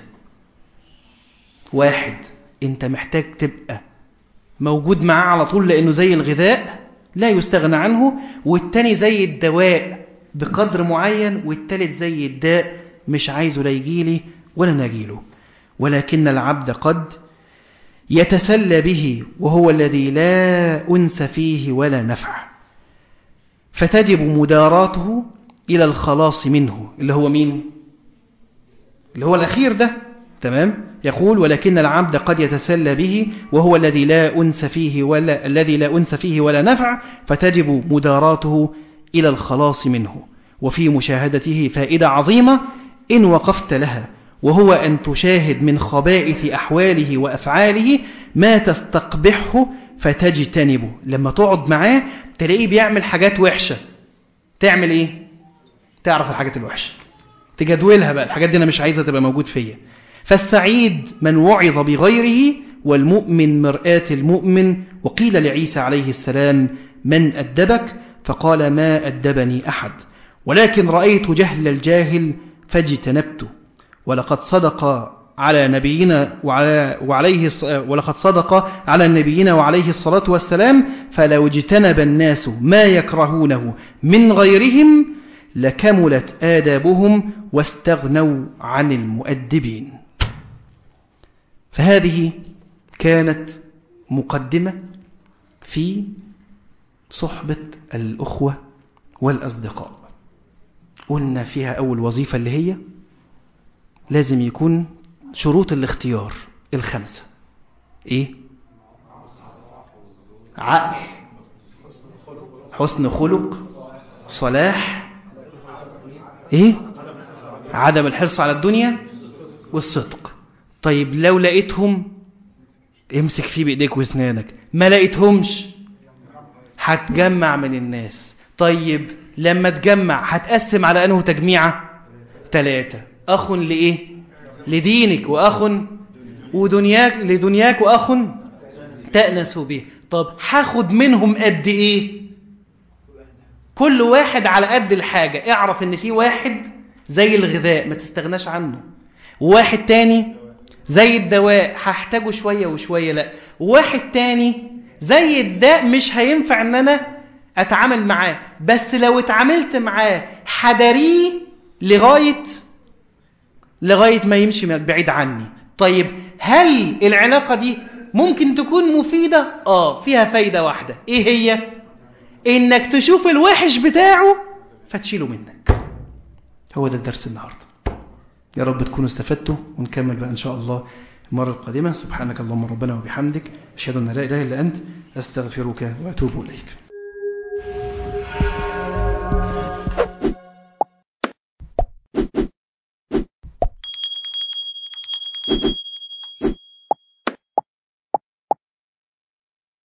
واحد انت محتاج تبقى موجود معاه على طول لأنه زي الغذاء لا يستغنى عنه والتاني زي الدواء بقدر معين والتالت زي الداء مش عايزه لا يجيلي ولا نجيله ولكن العبد قد يتسلى به وهو الذي لا أنس فيه ولا نفع فتجب مداراته إلى الخلاص منه اللي هو مين اللي هو الأخير ده تمام يقول ولكن العبد قد يتسلى به وهو الذي لا أنس فيه ولا الذي لا أنس فيه ولا نفع فتجب مداراته إلى الخلاص منه وفي مشاهدته فائدة عظيمة إن وقفت لها وهو أن تشاهد من خبائث أحواله وأفعاله ما تستقبحه فتجتنبه لما تقعد معاه تلاقيه بيعمل حاجات وحشة تعمل إيه؟ تعرف الحاجات الوحشة تجدولها بقى الحاجات دي أنا مش عايزة تبقى موجود فيا فالسعيد من وعظ بغيره والمؤمن مرآة المؤمن وقيل لعيسى عليه السلام من أدبك فقال ما أدبني أحد ولكن رأيت جهل الجاهل فاجتنبته ولقد صدق على نبينا وعلى وعليه ولقد صدق على نبينا وعليه الصلاة والسلام فلو اجتنب الناس ما يكرهونه من غيرهم لكملت آدابهم واستغنوا عن المؤدبين فهذه كانت مقدمة في صحبة الأخوة والأصدقاء قلنا فيها أول وظيفة اللي هي لازم يكون شروط الاختيار الخمسة ايه عقل حسن خلق صلاح ايه عدم الحرص على الدنيا والصدق طيب لو لقيتهم امسك فيه بايديك واسنانك ما لقيتهمش هتجمع من الناس طيب لما تجمع هتقسم على انه تجميعة ثلاثة أخ لإيه لدينك وأخ ودنياك لدنياك وأخ تأنس به طب هاخد منهم قد إيه كل واحد على قد الحاجة اعرف ان في واحد زي الغذاء ما تستغناش عنه وواحد تاني زي الدواء هحتاجه شوية وشوية لا واحد تاني زي الداء مش هينفع ان انا اتعامل معاه بس لو اتعاملت معاه حدريه لغاية لغاية ما يمشي بعيد عني طيب هل العلاقة دي ممكن تكون مفيدة اه فيها فايدة واحدة ايه هي انك تشوف الوحش بتاعه فتشيله منك هو ده الدرس النهاردة يا رب تكونوا استفدتوا ونكمل بقى ان شاء الله المرة القادمة سبحانك اللهم ربنا وبحمدك أشهد أن لا إله إلا أنت أستغفرك وأتوب إليك